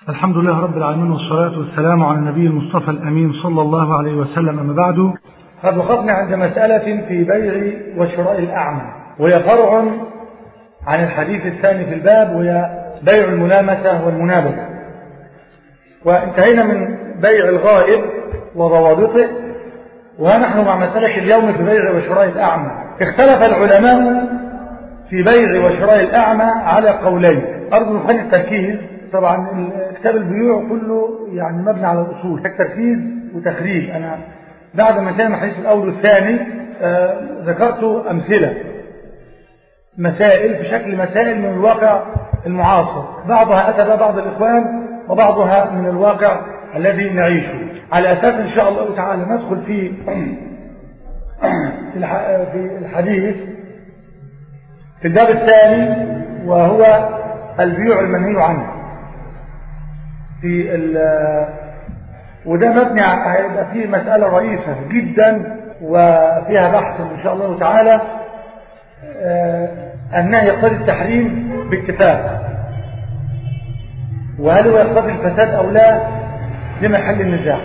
الحمد لله رب العالمين والصلاة والسلام على النبي المصطفى الأمين صلى الله عليه وسلم أما بعد قد وقفنا عند مسألة في بيع وشراء الأعمى وهي فرع عن الحديث الثاني في الباب وهي بيع الملامسة والمنابذة وانتهينا من بيع الغائب وضوابطه ونحن مع مسألة اليوم في بيع وشراء الأعمى اختلف العلماء في بيع وشراء الأعمى على قولين أرجو محل التركيز طبعا كتاب البيوع كله يعني مبني على الأصول تركيز وتخريج أنا بعد ما كان الحديث الأول والثاني آه ذكرت أمثلة مسائل في شكل مسائل من الواقع المعاصر بعضها أتى بها بعض الإخوان وبعضها من الواقع الذي نعيشه على أساس إن شاء الله تعالى ندخل في في الحديث في الباب الثاني وهو البيوع المنهي عنه في وده مبني هيبقى فيه مسألة رئيسة جدا وفيها بحث إن شاء الله تعالى النهي يقتضي التحريم باتفاق وهل هو يقتضي الفساد أو لا لمحل النزاع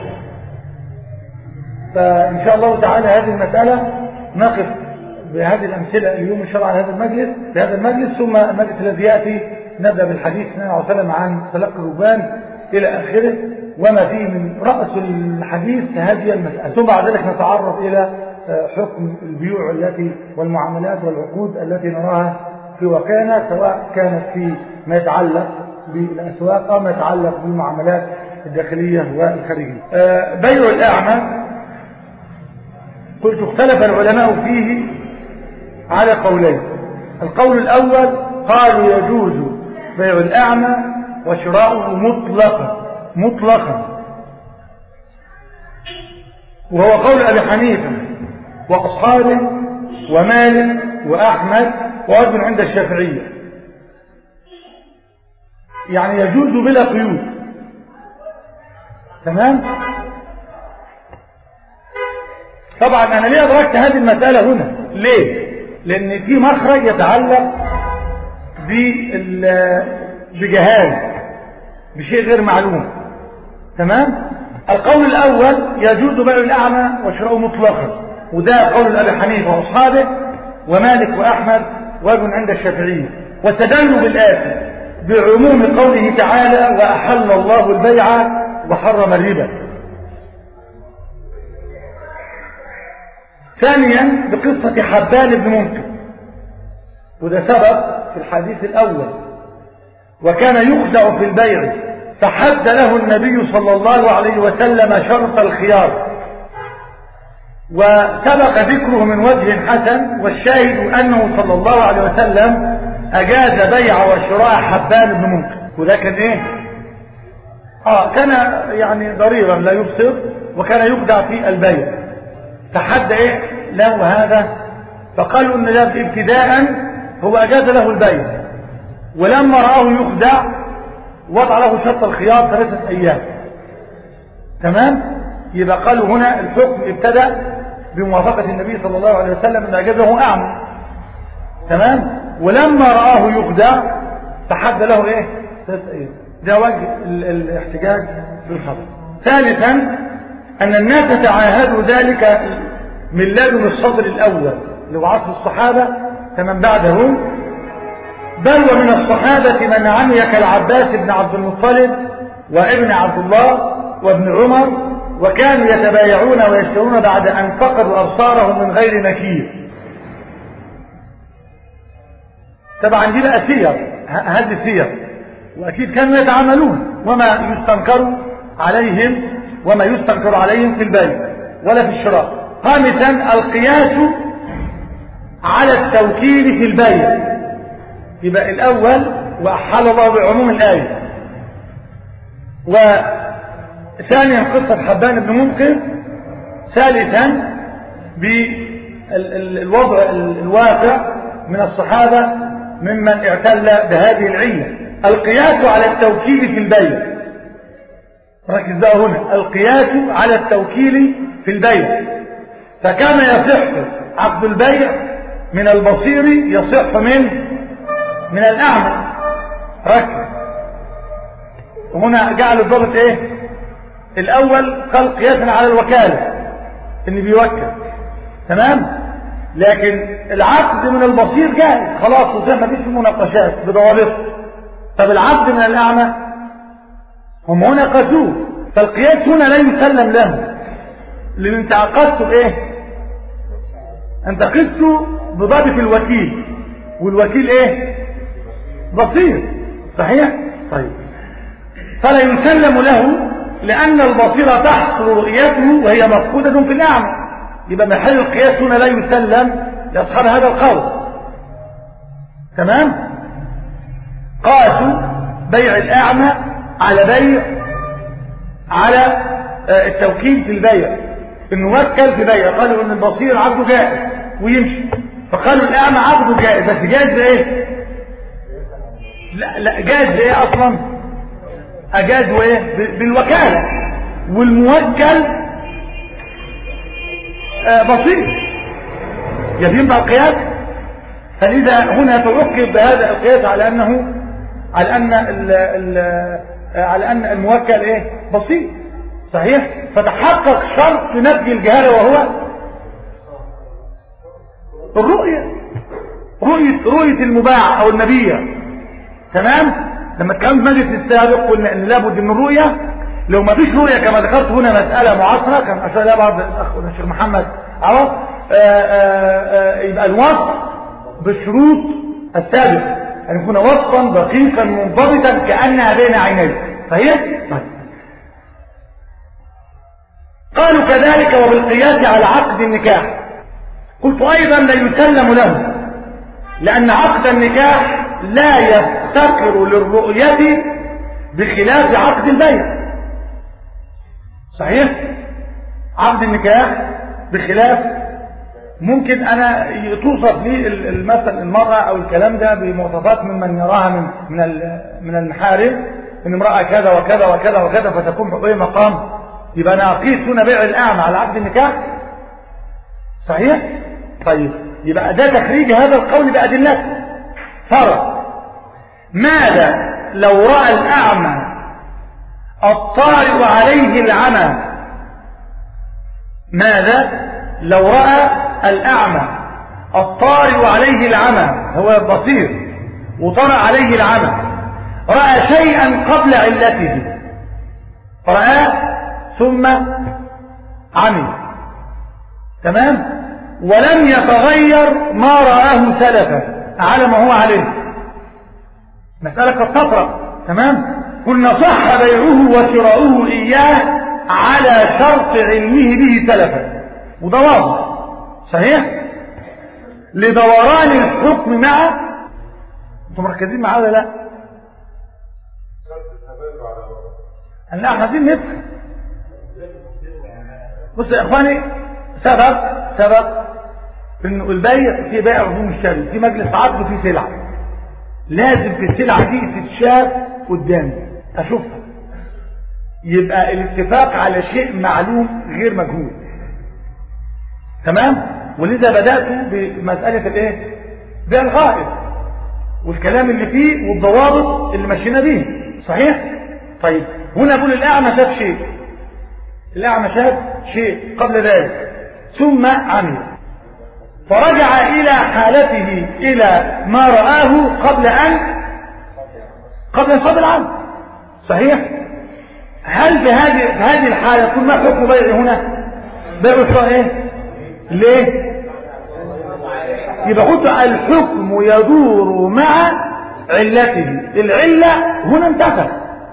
فإن شاء الله تعالى هذه المسألة نقف بهذه الأمثلة اليوم إن شاء الله على هذا المجلس بهذا المجلس ثم المجلس الذي يأتي نبدأ بالحديث صلى الله عليه وسلم عن تلقي الربان إلى آخره وما فيه من رأس الحديث هذه المسألة ثم بعد ذلك نتعرض إلى حكم البيوع التي والمعاملات والعقود التي نراها في واقعنا سواء كانت في ما يتعلق بالأسواق أو ما يتعلق بالمعاملات الداخلية والخارجية بيع الأعمى قلت اختلف العلماء فيه على قولين القول الأول قالوا يجوز بيع الأعمى وشراؤه مطلقا مطلقا وهو قول أبي حنيفة وأصحابه ومالك وأحمد وأيضا عند الشافعية يعني يجوز بلا قيود تمام طبعا أنا ليه أدركت هذه المسألة هنا ليه لأن في مخرج يتعلق بجهاز بشيء غير معلوم تمام القول الأول يجوز بيع الأعمى وشراؤه مطلقا وده قول أبي حنيفة وأصحابه ومالك وأحمد وابن عند الشافعية واستدلوا بالآتي بعموم قوله تعالى وأحل الله البيع وحرم الربا ثانيا بقصة حبان بن منكر وده سبب في الحديث الأول وكان يخدع في البيع فحد له النبي صلى الله عليه وسلم شرط الخيار وسبق ذكره من وجه حسن والشاهد أنه صلى الله عليه وسلم أجاز بيع وشراء حبان بن منكر وده كان إيه آه كان يعني ضريرا لا يبصر وكان يخدع في البيع فحد إيه له هذا فقالوا إن ده ابتداء هو أجاز له البيع ولما رآه يخدع وضع له شرط الخيار ثلاثة أيام تمام يبقى قالوا هنا الحكم ابتدأ بموافقة النبي صلى الله عليه وسلم أن أجازه أعمى تمام ولما رآه يخدع فحد له إيه ثلاثة أيام ده وجه الاحتجاج بالخطأ ثالثا أن الناس تعاهدوا ذلك من لدن الصدر الأول اللي هو عصر الصحابة فمن بعدهم بل ومن الصحابة من عمي كالعباس بن عبد المطلب وابن عبد الله وابن عمر وكانوا يتبايعون ويشترون بعد أن فقدوا أبصارهم من غير نكير طبعا دي بقى سير هذه سير وأكيد كانوا يتعاملون وما يستنكر عليهم وما يستنكر عليهم في البيع ولا في الشراء خامسا القياس على التوكيل في البيع يبقى الأول وأحل الله بعموم الآية وثانيا قصة حبان بن منقذ ثالثا بالوضع الواقع من الصحابة ممن اعتل بهذه العلة القياس على التوكيل في البيع ركز بقى هنا القياس على التوكيل في البيع فكان يصح عقد البيع من البصير يصح من من الأعمى ركز هنا جعل الضابط ايه الاول قال قياسا على الوكالة ان بيوكل تمام لكن العقد من البصير جاهز خلاص وزي ما فيش مناقشات بضوابطه طب العبد من الاعمى هم هنا قاسوه فالقياس هنا لا يسلم له لان انت عقدته بايه انت قسته بضابط الوكيل والوكيل ايه بصير صحيح طيب فلا يسلم له لان البصير تحصل رؤيته وهي مفقودة في الاعمى يبقى محل القياس هنا لا يسلم لاصحاب هذا القول تمام قاسوا بيع الاعمى على بيع على التوكيل في البيع انه وكل في بيع قالوا ان البصير عقده جائز ويمشي فقالوا الاعمى عقده جائز بس جائز بايه لا لا جائز بايه اصلا اجاز ايه بالوكاله والموكل آه بسيط يبين القياس فلذا هنا تعقب بهذا القياس على انه على ان ال ال على ان الموكل ايه بسيط صحيح فتحقق شرط نفي الجهاله وهو الرؤيه رؤيه رؤيه المباع او المبيع تمام لما اتكلمت مجلس السابق قلنا ان لابد من الرؤيه لو ما فيش رؤيه كما ذكرت هنا مساله معاصره كان اشار اليها بعض الاخ الشيخ محمد عوض يبقى الوصف بشروط السابق ان يكون وصفا دقيقا منضبطا كانها بين عينيك صحيح طيب قالوا كذلك وبالقياس على عقد النكاح قلت ايضا لا يسلم له لان عقد النكاح لا يفتقر للرؤية بخلاف عقد البيع صحيح عقد النكاح بخلاف ممكن انا توصف لي المثل المرأة او الكلام ده بمواصفات ممن يراها من من من المحارم ان امرأة كذا وكذا وكذا وكذا فتكون في مقام يبقى انا اقيس هنا بيع الاعمى على عقد النكاح صحيح طيب يبقى ده تخريج هذا القول بأدلته فرق ماذا لو رأى الأعمى الطارئ عليه العمى ماذا لو رأى الأعمى الطارئ عليه العمى هو البصير وطرأ عليه العمى رأى شيئا قبل علته رأى ثم عمي تمام ولم يتغير ما رآه سلفا على ما هو عليه مسألة قد تطرق تمام قلنا صح بيعه وشراؤه إياه على شرط علمه به سلفا وده واضح صحيح لدوران الحكم مع انتم مركزين معاه ولا لا لا احنا عايزين نفهم بص يا اخواني سبب سبب انه البيع في بيع عموم الشري في مجلس عقد في سلعه لازم في السلعه دي تتشاف قدامي اشوفها يبقى الاتفاق على شيء معلوم غير مجهول تمام ولذا بدات بمساله الايه بيع الغائب والكلام اللي فيه والضوابط اللي مشينا بيه صحيح طيب هنا بقول الاعمى شاف شيء الاعمى شاف شيء قبل ذلك ثم عمل فرجع إلى حالته إلى ما رآه قبل أن قبل انقضاء العام صحيح هل بهذه هذه الحالة يكون ما حكم بيع هنا بيع الشراء ايه ليه يبقى قلت الحكم يدور مع علته العلة هنا انتفت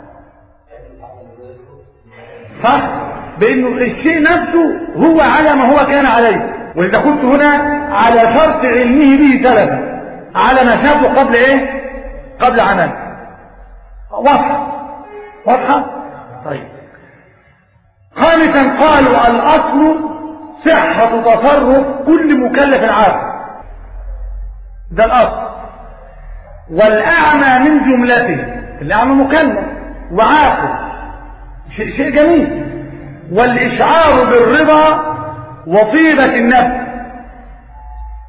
صح بانه الشيء نفسه هو على ما هو كان عليه وإذا كنت هنا على شرط علمه به سلفا على ما شافه قبل ايه قبل عمل واضحة واضحة طيب خامسا قالوا الأصل صحة تصرف كل مكلف عاقل ده الأصل والأعمى من جملته الأعمى مكلف وعاقل شيء, شيء جميل والإشعار بالرضا وطيبة النفس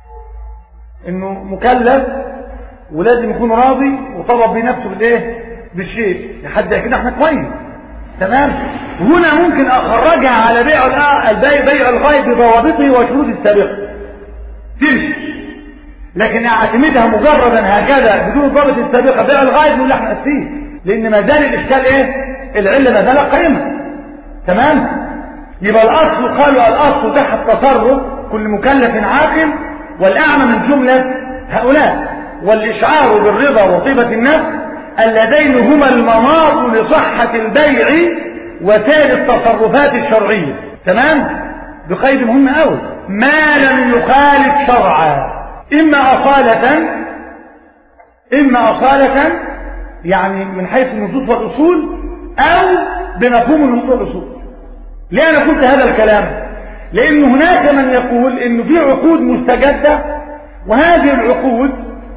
انه مكلف ولازم يكون راضي وطلب بنفسه بالايه بالشيء لحد كده احنا كويس تمام هنا ممكن اخرجها على بيع البيع بيع الغايب بضوابطه وشروط السابقه تمشي لكن اعتمدها مجردا هكذا بدون الضابط السابقه بيع الغايب نقول احنا فيه لان ما زال الاشكال ايه العله ما زالت قائمه تمام يبقى الاصل قالوا الاصل تحت تصرف كل مكلف عاقل والاعمى من جمله هؤلاء والاشعار بالرضا وطيبه النفس اللذين هما المناط لصحه البيع وسائر التصرفات الشرعيه تمام بقيد مهم قوي ما لم يخالف شرعا إما أصالة إما أصالة يعني من حيث النصوص والأصول أو بمفهوم النصوص والأصول ليه أنا قلت هذا الكلام لأن هناك من يقول أنه في عقود مستجدة وهذه العقود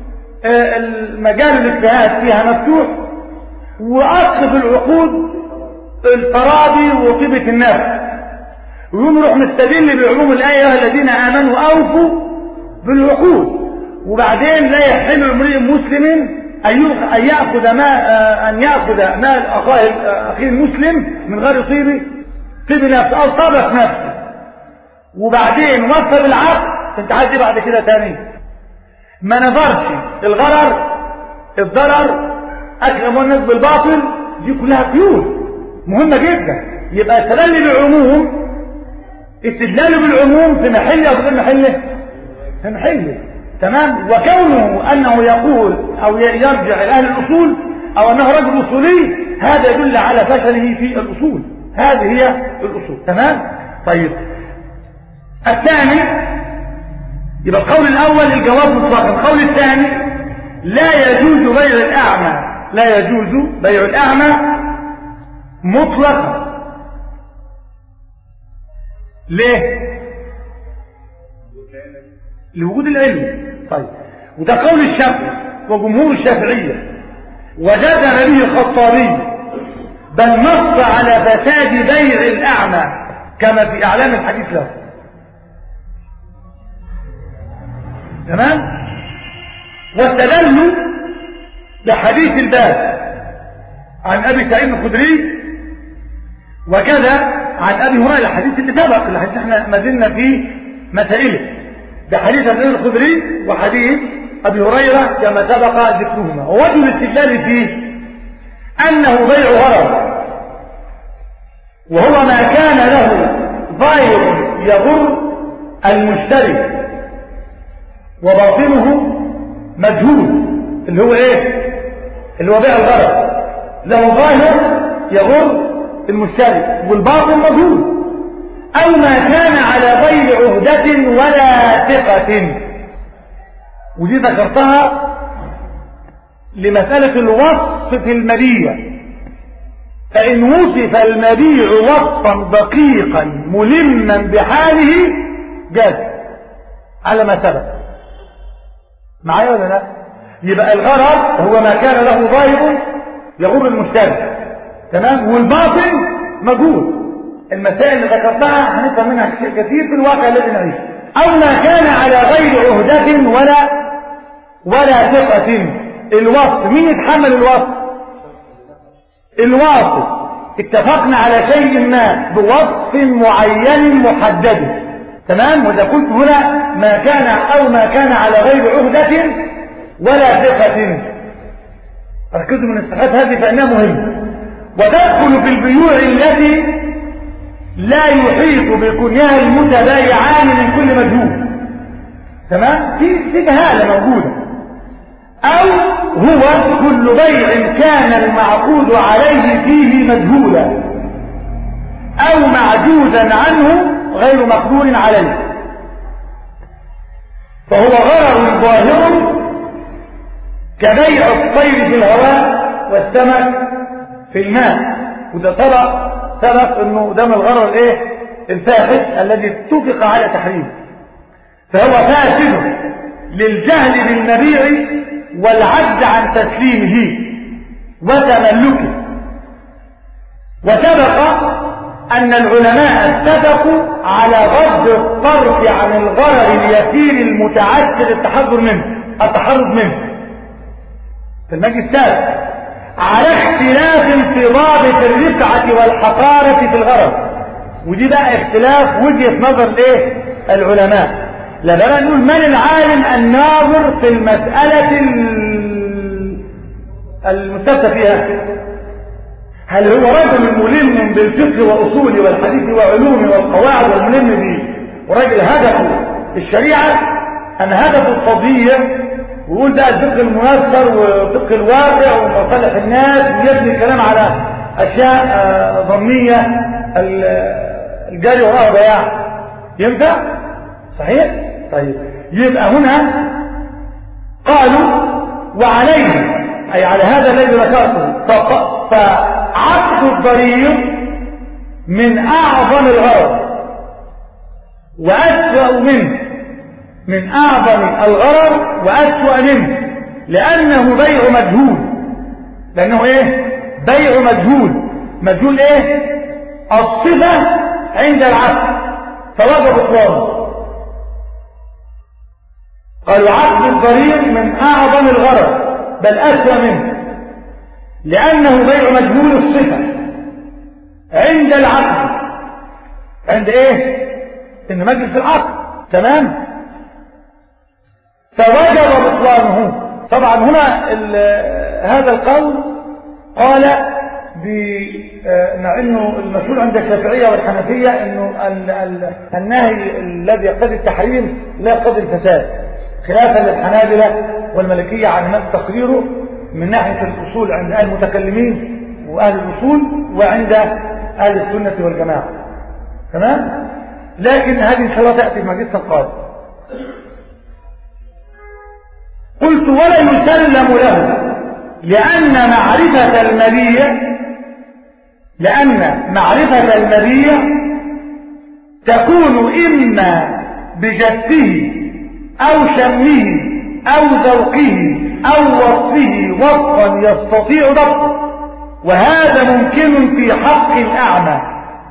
المجال الاجتهاد فيها مفتوح وأصل في العقود التراضي وطيبة النفس ويقوم يروح مستدل بعموم الآية الذين آمنوا أوفوا بالعقود وبعدين لا يحل لامرئ مسلم أن يأخذ ما أن يأخذ مال أخيه أخيه المسلم من غير طيب طيب نفسه أو طابق نفسه وبعدين وفى بالعقد أنت عايز بعد كده تاني ما نظرش الغرر الضرر أكل أموال الناس بالباطل دي كلها قيود مهمة جدا يبقى استدل بالعموم استدلاله بالعموم في محله أو في غير محله في محله تمام وكونه أنه يقول أو يرجع إلى أهل الأصول أو أنه رجل أصولي هذا يدل على فشله في الأصول هذه هي الأصول تمام طيب الثاني يبقى القول الأول الجواب مطلقا القول الثاني لا يجوز بيع الأعمى لا يجوز بيع الأعمى مطلقا ليه لوجود العلم طيب وده قول الشافعي وجمهور الشافعية وجزم به الخطابي بل نص على فساد بيع الأعمى كما في أعلام الحديث له تمام واستدلوا بحديث الباب عن أبي سعيد الخدري وكذا عن أبي هريرة الحديث اللي سبق الحديث احنا ما زلنا في مسائله بحديث ابن الخدري وحديث أبي هريرة كما سبق ذكرهما ووجه الاستدلال فيه أنه بيع غرض وهو ما كان له ظاهر يضر المشتري وباطنه مجهول اللي هو ايه اللي هو بيع الغرض له ظاهر يضر المشتري والباطن مجهول أو ما كان على غير عهدة ولا ثقة ودي ذكرتها لمسألة الوصف في المبيع فإن وصف المبيع وصفا دقيقا ملما بحاله جاز على ما سبق معايا ولا لا يبقى الغرض هو ما كان له ظاهر يغر المشتري تمام والباطن مجهول المسائل اللي ذكرتها هنفهم منها كثير في الواقع الذي نعيشه أو ما كان على غير عهدة ولا ولا ثقة الوصف مين يتحمل الوصف الواصف اتفقنا على شيء ما بوصف معين محدد تمام وإذا قلت هنا ما كان أو ما كان على غير عهدة ولا ثقة ركزوا من الصفات هذه فإنها مهمة وتدخل في البيوع التي لا يحيط بكنيها المتبايعان من كل مجهول تمام في في جهاله موجوده او هو كل بيع كان المعقود عليه فيه مجهولا او معجوزا عنه غير مقدور عليه فهو غرر ظاهر كبيع الطير في الهواء والسمك في الماء وده طبع سبق انه ده من الغرر الايه الفاحش الذي اتفق على تحريمه فهو فاسد للجهل بالمبيع والعجز عن تسليمه وتملكه وسبق ان العلماء اتفقوا على غض الطرف عن الغرر اليسير المتعسر التحذر منه التحرز منه في المجلس الثالث على اختلاف في ضابط الرفعة والحقارة في الغرض ودي بقى اختلاف وجهة نظر الايه العلماء لا بقى نقول من العالم الناظر في المسألة المستفتى فيها هل هو رجل ملم بالفقه وأصوله والحديث وعلومه والقواعد والملم به ورجل هدفه الشريعة أم هدف القضية ويقول ده الفقه الميسر وفقه الواقع ومصالح الناس ويبني الكلام على أشياء ظنية الجاري وراءه ضياع ينفع؟ صحيح؟ طيب يبقى هنا قالوا وعليه أي على هذا الذي ذكرته فعقد الضرير من أعظم الغرض وأسوأ منه من أعظم الغرر وأسوأ منه لأنه بيع مجهول لأنه إيه بيع مجهول مجهول إيه الصفة عند العقد فوجب إطلاقه قالوا عقد الضرير من أعظم الغرر بل أسوأ منه لأنه بيع مجهول الصفة عند العقد عند إيه إن مجلس العقد تمام فوجب بطلانه طبعا هنا هذا القول قال انه المسؤول عند الشافعيه والحنفيه انه النهي الذي يقتضي التحريم لا يقتضي الفساد خلافا للحنابله والملكيه عن ما تقريره من ناحيه الاصول عند اهل المتكلمين واهل الاصول وعند اهل السنه والجماعه تمام لكن هذه ان شاء الله تاتي في مجلس القاضي قلت ولا يسلم له لأن معرفة المبيع لأن معرفة المبيع تكون إما بجده أو شمه أو ذوقه أو وصفه وصفا يستطيع ضبطه وهذا ممكن في حق الأعمى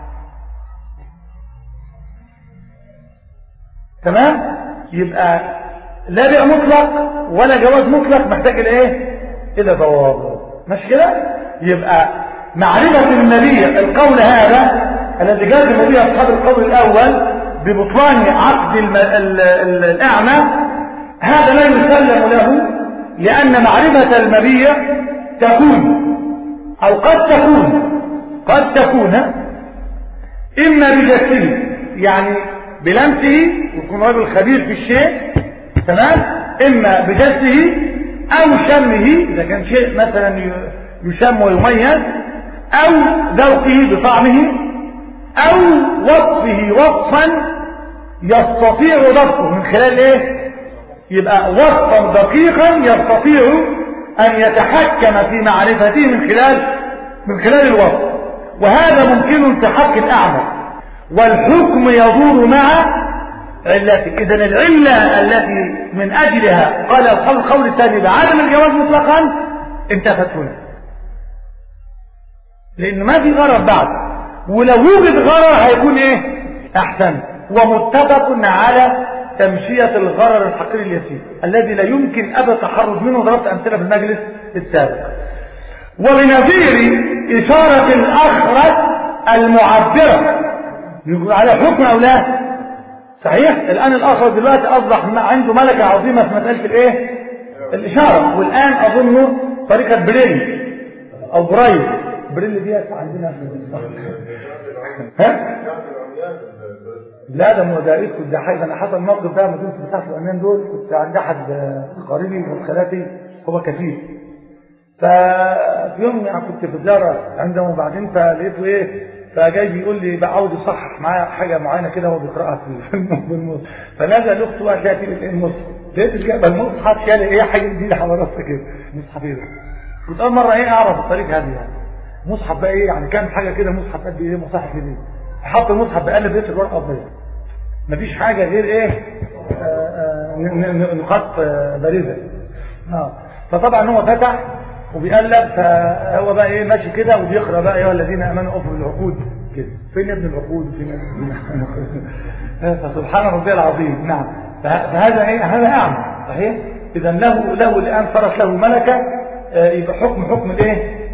تمام يبقى لا بيع مطلق ولا جواز مطلق محتاج الايه الى ضوابط مش كده يبقى معرفة النبي القول هذا الذي جاء النبي اصحاب القول الاول ببطلان عقد الم... ال... ال... الاعمى هذا لا يسلم له لان معرفة المبيع تكون او قد تكون قد تكون اما بجسده يعني بلمسه ويكون رجل خبير في الشيء تمام اما بجسده او شمه اذا كان شيء مثلا يشم ويميز او ذوقه بطعمه او وصفه وصفا يستطيع ضبطه من خلال ايه يبقى وصفا دقيقا يستطيع ان يتحكم في معرفته من خلال من خلال الوصف وهذا ممكن في حق الاعمى والحكم يدور مع علته اذا العلة التي من اجلها قال اصحاب القول الثاني بعدم الجواز مطلقا انتفت هنا لان ما في غرر بعد ولو وجد غرر هيكون ايه احسن ومتفق على تمشية الغرر الحقير اليسير الذي لا يمكن ابدا التحرز منه ضربت امثله في المجلس السابق وبنظير اشارة الاخرس المعبرة يقول على حكم او لا صحيح الآن الآخر دلوقتي أصبح عنده ملكة عظيمة في مسألة الإيه الإشارة والآن أظن طريقة بريل أو برايل بريل دي عندنا ها لا ده ما ده اسكت ده حاجه انا حصل الموقف ده ما كنت بتاع الامام دول كنت عند احد قريبي من خالاتي هو كفيف ففي يوم يعني كنت في زياره عندهم وبعدين فلقيته ايه فجاي بيقول لي بقى عاوز يصحح معايا حاجه معينه كده هو بيقراها في المصحف فنزل اخته بقى شايف المصحف لقيت جايبه المصحف شال ايه حاجه جديده على راسها كده مصحف ايه ده كنت اول مره ايه اعرف الطريق هذه يعني مصحف بقى ايه يعني كان حاجه كده مصحف قد ايه مصحف دي حط المصحف بقلب لقيت الورقه ابيض مفيش حاجه غير ايه نقاط بارزه اه فطبعا هو فتح وبيقلب فهو بقى ايه ماشي كده وبيقرا بقى ايها الذين امنوا اوفوا بالعقود كده فين يا ابن العقود وفين فسبحان ربي العظيم نعم فهذا ايه هذا اعمى صحيح اذا له له الان صارت له ملكه يبقى حكم حكم الايه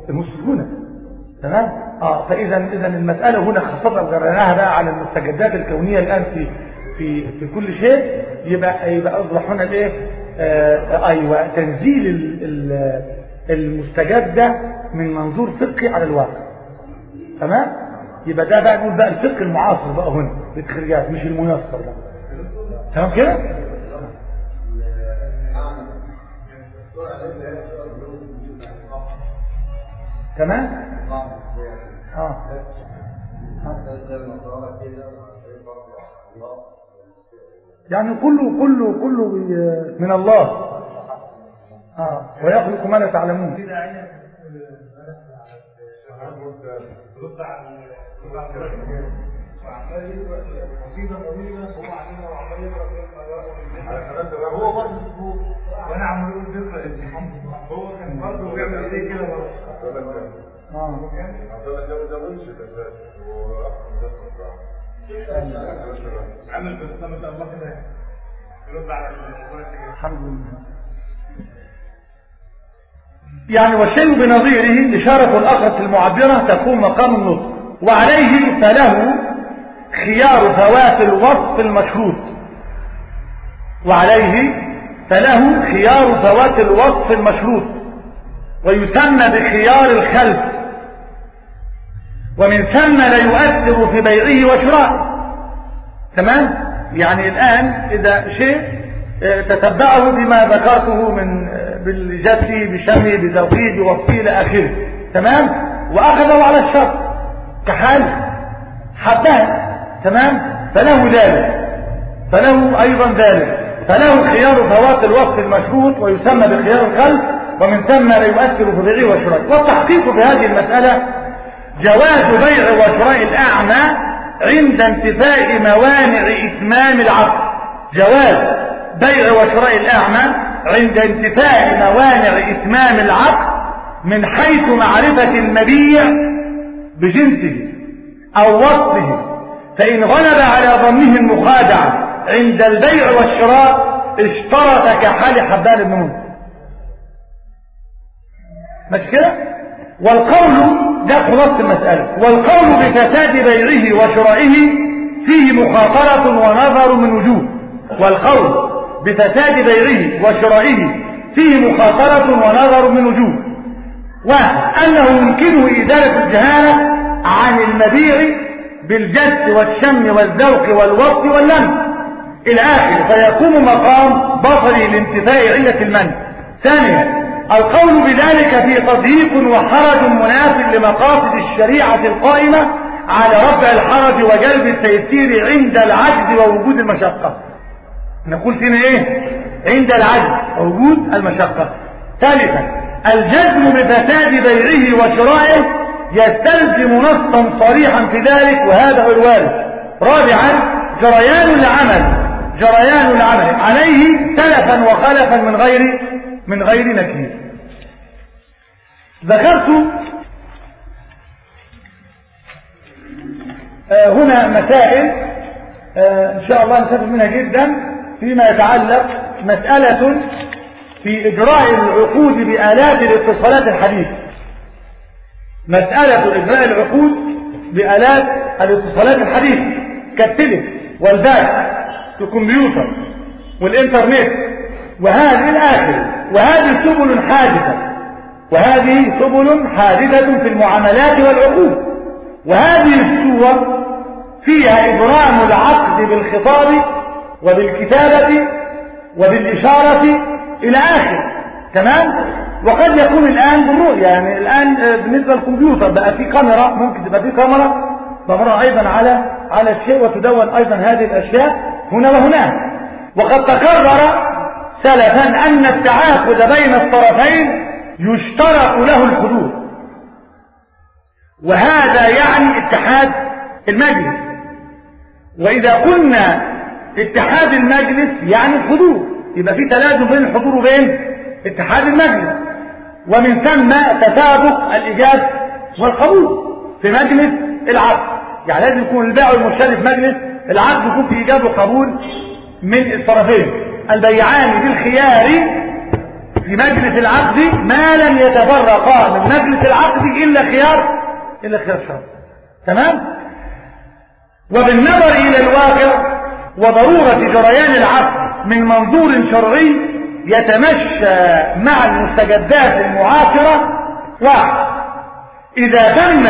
المسلم هنا تمام اه فاذا اذا المساله هنا خاصه جريناها بقى على المستجدات الكونيه الان في في في كل شيء يبقى يبقى اصبح هنا الايه آه ايوه تنزيل ال- ال- المستجد ده من منظور فقهي على الواقع تمام يبقى ده بقى نقول بقى الفقه المعاصر بقى هنا بالتخريجات مش الميسر ده تمام كده تمام اه يعني كله كله كله بي- من الله اه ويخلق ما لا تعلمون هو برضه اسبوع وانا عمال اقول ذكرى هو كان برضه بيعمل ايديه كده برضه اه عامل بس ما شاء الله كده يرد على الموضوع كده الحمد لله يعني والشيء بنظيره إشارة الأخرة المعبرة تكون مقام النطق وعليه فله خيار فوات الوصف المشروط وعليه فله خيار فوات الوصف المشروط ويسمى بخيار الخلف ومن ثم لا يؤثر في بيعه وشرائه تمام يعني الآن إذا شيء آه، تتبعه بما ذكرته من آه، بالجسي بشمه بذوقه بوصفه إلى آخره تمام وأخذه على الشرط كحال حبها تمام فله ذلك فله أيضا ذلك فله خيار فوات الوصف المشروط ويسمى بخيار الخلف ومن ثم لا يؤثر في بيعه وشرائه والتحقيق في هذه المسألة جواز بيع وشراء الأعمى عند انتفاء موانع إتمام العقد جواز بيع وشراء الأعمى عند انتفاء موانع إتمام العقد من حيث معرفة المبيع بجنسه أو وصفه فإن غلب على ظنه المخادعة عند البيع والشراء اشترط كحال حبان بن منذر مش كده والقول ده خلاصة المسألة والقول بفساد بيعه وشرائه فيه مخاطرة ونظر من وجوه والقول بفساد بيعه وشرائه فيه مخاطرة ونظر من وجوه واحد أنه يمكنه إزالة الجهالة عن المبيع بالجس والشم والذوق والوصف واللمس إلى آخر فيقوم مقام بصري لانتفاء علة المنع ثانيا القول بذلك في تضييق وحرج مناسب لمقاصد الشريعة القائمة على رفع الحرج وجلب التيسير عند العجز ووجود المشقة نقول فينا ايه عند العجز ووجود المشقة ثالثا الجزم بفساد بيعه وشرائه يستلزم نصا صريحا في ذلك وهذا هو الوارد رابعا جريان العمل جريان العمل عليه سلفا وخلفا من غير من غير نكير ذكرت آه هنا مسائل آه ان شاء الله نستفيد منها جدا فيما يتعلق مسألة في إجراء العقود بآلات الاتصالات الحديثة مسألة إجراء العقود بآلات الاتصالات الحديثة كالتلف والباك الكمبيوتر والإنترنت وهذه الآخر وهذه سبل حادثة وهذه سبل حادثة في المعاملات والعقود وهذه الصور فيها إبرام العقد بالخطاب وبالكتابة وبالإشارة إلى آخر تمام وقد يكون الآن بالرؤية يعني الآن بالنسبة للكمبيوتر بقى في كاميرا ممكن تبقى في كاميرا تمر أيضا على على الشيء وتدون أيضا هذه الأشياء هنا وهناك وقد تكرر سلفا أن التعاقد بين الطرفين يشترط له الحدود وهذا يعني اتحاد المجلس وإذا قلنا اتحاد المجلس يعني الحضور يبقى في تلازم بين الحضور وبين اتحاد المجلس ومن ثم تطابق الإيجاب والقبول في مجلس العقد يعني لازم يكون البائع والمشتري في مجلس العقد يكون في إيجاب وقبول من الطرفين البيعان بالخيار في مجلس العقد ما لم يتفرقا من مجلس العقد إلا خيار إلا خيار شرط تمام وبالنظر إلى الواقع وضرورة جريان العقد من منظور شرعي يتمشى مع المستجدات المعاصرة واحد إذا تم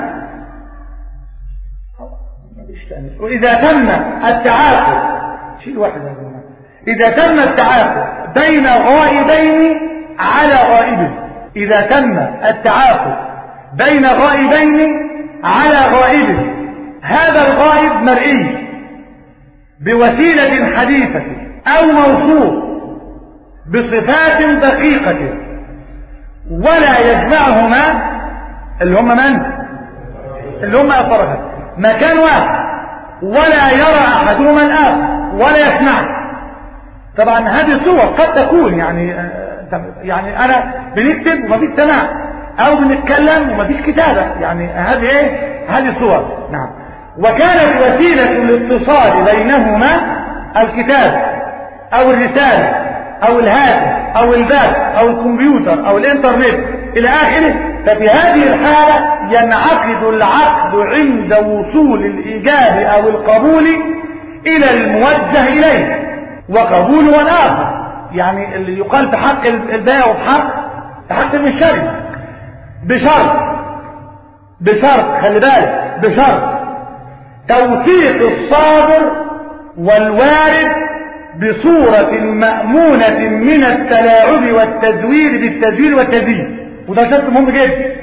وإذا تم التعاقد شيء واحد إذا تم التعاقد بين غائبين على غائب إذا تم التعاقد بين غائبين على غائب هذا الغائب مرئي بوسيلة حديثة أو موصوف بصفات دقيقة ولا يجمعهما اللي هم من اللي هم أطرفا مكان واحد ولا يرى أحدهما الآخر ولا يسمع طبعا هذه صور قد تكون يعني يعني أنا بنكتب ومفيش سماع أو بنتكلم ومفيش كتابة يعني هذه إيه هذه صور نعم وكانت وسيلة الاتصال بينهما الكتاب أو الرسالة أو الهاتف أو الباب أو الكمبيوتر أو الإنترنت إلى آخره ففي هذه الحالة ينعقد العقد عند وصول الإيجاب أو القبول إلى الموجه إليه وقبول والآخر يعني اللي يقال في حق البيع وفي حق في حق المشتري بشرط بشرط خلي بالك بشرط توثيق الصادر والوارد بصورة مأمونة من التلاعب والتزوير بالتزوير والتزيين وده شرط مهم جدا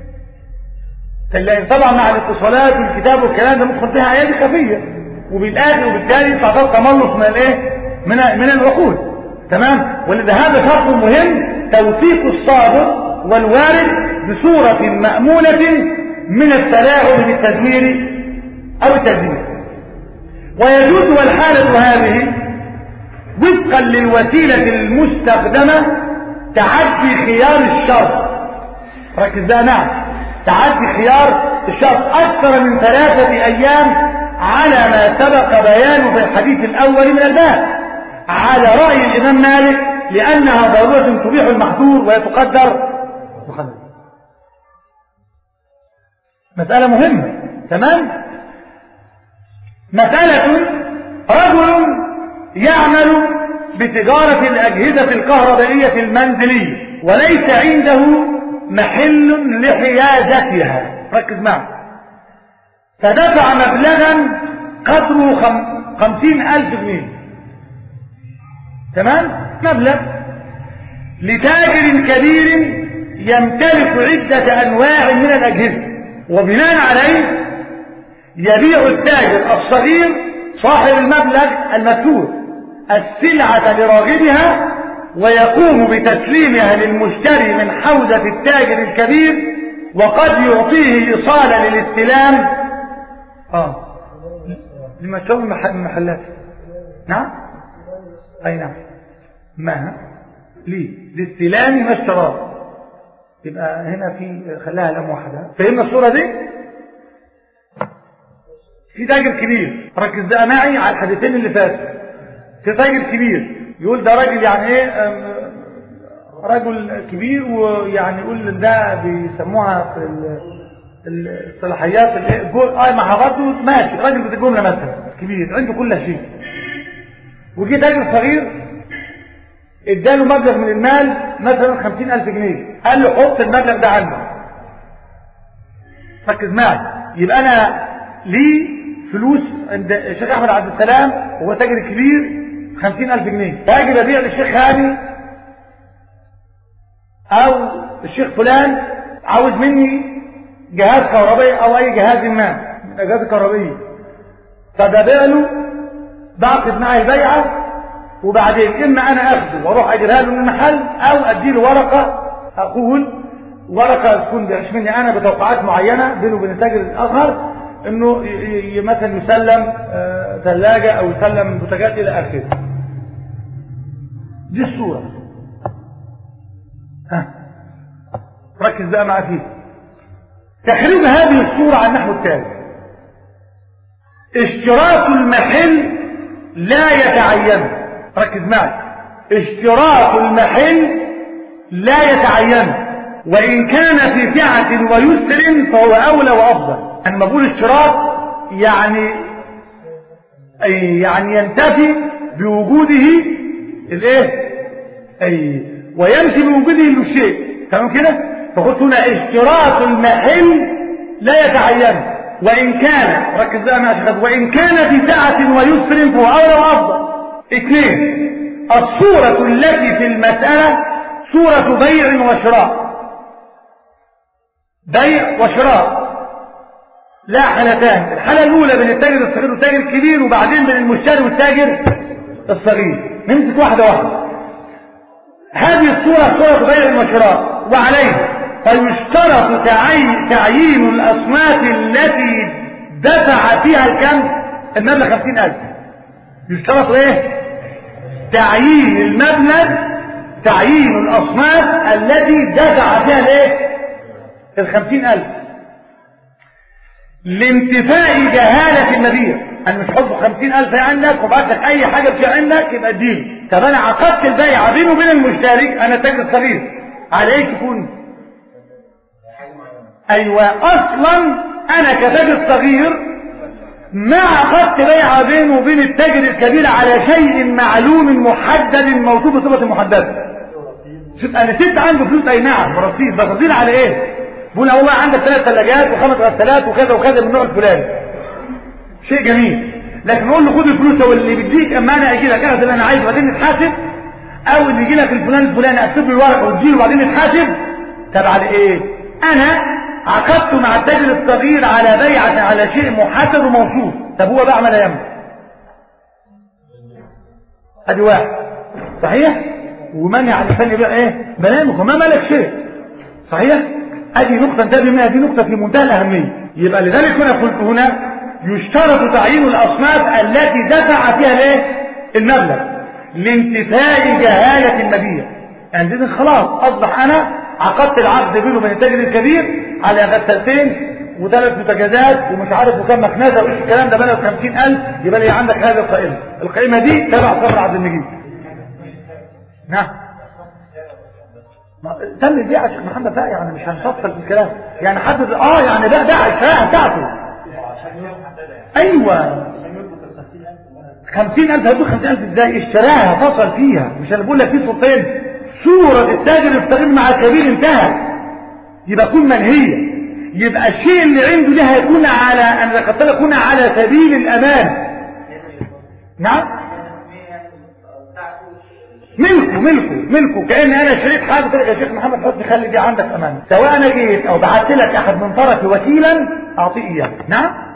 لان طبعا مع الاتصالات والكتاب والكلام ده مدخل فيها ايات خفيه وبالاخر وبالتالي تعتبر تملص من الايه من من العقول تمام ولذا هذا شرط مهم توثيق الصادر والوارد بصوره مامونه من التلاعب بالتزوير او التزيين ويجوز والحاله هذه وفقا للوسيله المستخدمه تعدي خيار الشرط ركز بقى نعم تعدي خيار الشرط أكثر من ثلاثة أيام على ما سبق بيانه في الحديث الأول من الباب على رأي الإمام مالك لأنها ضرورة تبيح المحظور ويتقدر مخدر مسألة مهمة تمام مسألة رجل يعمل بتجارة الأجهزة الكهربائية المنزلية وليس عنده محل لحيازتها ركز معي فدفع مبلغا قدره خم... خمسين ألف جنيه تمام مبلغ لتاجر كبير يمتلك عدة أنواع من الأجهزة وبناء عليه يبيع التاجر الصغير صاحب المبلغ المذكور السلعة لراغبها ويقوم بتسليمها للمشتري من حوزة التاجر الكبير وقد يعطيه إصالة للاستلام آه لما تسوي المحلات نعم أي نعم ما ليه لاستلام ما اشتراه يبقى هنا في خلاها لام واحدة فهمنا الصورة دي في تاجر كبير ركز بقى معي على الحديثين اللي فاتوا في تاجر كبير يقول ده راجل يعني ايه رجل كبير ويعني يقول ده بيسموها في الصلاحيات اه محافظته ماشي راجل في الجمله مثلا كبير عنده كل شيء وجي تاجر صغير اداله مبلغ من المال مثلا خمسين ألف جنيه قال له حط المبلغ ده عندك ركز معي يبقى أنا لي فلوس عند الشيخ أحمد عبد السلام وهو تاجر كبير خمسين ألف جنيه فأجي ببيع للشيخ هاني أو الشيخ فلان عاوز مني جهاز كهربائي أو أي جهاز ما من الأجهزة الكهربائية فببيع له بعقد معي البيعة وبعدين إما أنا أخذه وأروح أجيبها له من المحل أو أديله ورقة أقول ورقة تكون بيعش مني أنا بتوقعات معينة بينه وبين التاجر الآخر إنه مثلا يسلم ثلاجة أو يسلم بوتاجات إلى آخره دي الصورة ها ركز بقى معايا فيه تخريج هذه الصورة على النحو التالي اشتراط المحل لا يتعين ركز معي اشتراط المحل لا يتعين وإن كان في سعة ويسر فهو أولى وأفضل أنا بقول اشتراط يعني أي يعني ينتفي بوجوده الايه أي ويمشي بوجوده الشيء تمام كده فقلت هنا اشتراط المحل لا يتعين وإن كان ركز بقى مع شيخ وإن كان في سعة ويسر فهو أولى وأفضل اثنين الصورة التي في المسألة صورة بيع وشراء بيع وشراء لا حالتان الحالة الأولى بين التاجر الصغير والتاجر الكبير وبعدين بين المشتري والتاجر الصغير نمسك واحدة واحدة هذه الصورة صورة بيع وشراء وعليه فيشترط تعي... تعيين الأصناف التي دفع فيها الكم المبلغ خمسين ألف يشترط ايه تعيين المبلغ تعيين الأصناف التي دفع فيها الايه الخمسين ألف لانتفاء جهالة المبيع أنا مش حط خمسين ألف عندك وبعت لك أي حاجة في عندك يبقى اديني طب أنا عقدت البيع بيني وبين المشترك أنا تاجر صغير على إيه تكون أيوة أصلا أنا كتاجر صغير ما عقدت بيع بينه وبين التاجر الكبير على شيء معلوم محدد موصوف بصفة محددة شوف انا سبت عنده فلوس اي نعم رصيد بس رصيد على ايه بقول والله عندك ثلاث ثلاجات وخمس غسالات وكذا وكذا من النوع الفلاني شيء جميل لكن اقول له خد الفلوس او اللي بيديك امانه اجي لك اخد اللي انا عايزه وبعدين نتحاسب او اللي يجي لك الفلان الفلاني اكتب له الورقه وتجيله وبعدين نتحاسب طب على ايه انا عقدت مع التاجر الصغير على بيعة على شيء محدد وموصوف طب هو بقى ولا يملك ادي واحد صحيح ومن على الثاني بقى ايه بنامك وما ملك شيء صحيح ادي نقطة انتبه منها دي نقطة في منتهى الأهمية يبقى لذلك هنا قلت هنا يشترط تعيين الأصناف التي دفع فيها الايه المبلغ لانتفاء جهالة المبيع يعني دي خلاص أصبح أنا عقدت العقد بينه وبين التاجر الكبير على غسالتين وثلاث متجازات ومش عارف وكم مكنزه وايش الكلام ده بلد 50000 يبقى لي عندك هذه القائمه القائمه دي تبع صبر عبد المجيد نعم تم البيع يا شيخ محمد بقى يعني مش هنفصل في الكلام يعني حدد اه يعني ده ده الشريعه بتاعته ايوه 50000 هتقول 50000 ازاي اشتراها فصل فيها مش انا بقول لك في صورتين صورة التاجر الصغير مع الكبير انتهى يبقى كل منهية يبقى الشيء اللي عنده ده هيكون على انا ذكرت لك هنا على سبيل الامان نعم ملكه ملكه ملكه كأن انا شريت حاجة قلت لك يا شيخ محمد حسني خلي دي عندك امان سواء انا جيت او بعت لك احد من طرفي وكيلا اعطيه اياه نعم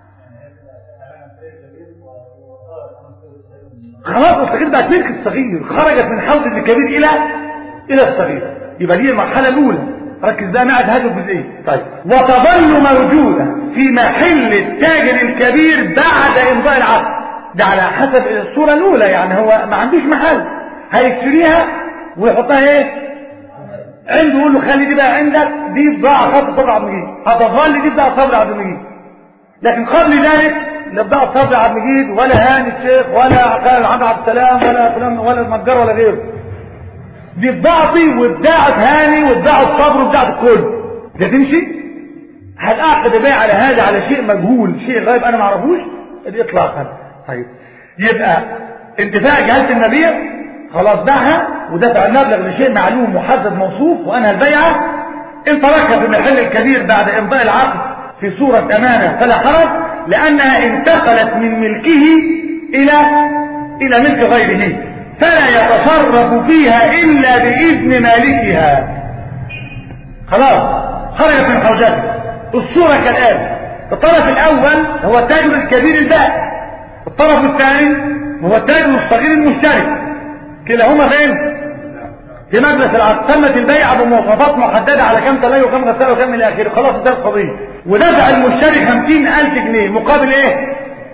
خلاص الصغير بقت ملك الصغير خرجت من حوض الكبير الى الى الصغير يبقى دي المرحله الاولى ركز بقى معي هذه الجزئيه طيب وتظل موجوده في محل التاجر الكبير بعد امضاء العقد ده على حسب الصوره الاولى يعني هو ما عندوش محل هيشتريها ويحطها ايه عنده يقول له خلي دي بقى عندك دي بضاعه خط صبر عبد المجيد هتظل دي بضاعه صبر عبد المجيد لكن قبل ذلك لا بضاعة صبري عبد المجيد ولا هاني الشيخ ولا قال عبد السلام ولا فلان ولا المتجر ولا غيره دي بضاعتي وبضاعة هاني وبضاعة صبر وبضاعة الكل ده تمشي هل اعقد بيع على هذا على شيء مجهول شيء غايب انا ما اعرفوش دي اطلاقا طيب يبقى انتفاء جهاز المبيع خلاص باعها ودفع المبلغ لشيء معلوم محدد موصوف وانهى البيعه ان تركها في المحل الكبير بعد امضاء العقد في صورة امانه فلا حرج لأنها انتقلت من ملكه إلى إلى ملك غيره فلا يتصرف فيها إلا بإذن مالكها خلاص خرجت من حوزته الصورة كالآن الطرف الأول هو التاجر الكبير البائع الطرف الثاني هو التاجر الصغير المشترك كلاهما فين؟ في مجلس العقد تمت البيعة بمواصفات محددة على كم تلاقي وكم غسالة وكم إلى آخره خلاص انتهت القضية ودفع المشتري خمسين ألف جنيه مقابل إيه؟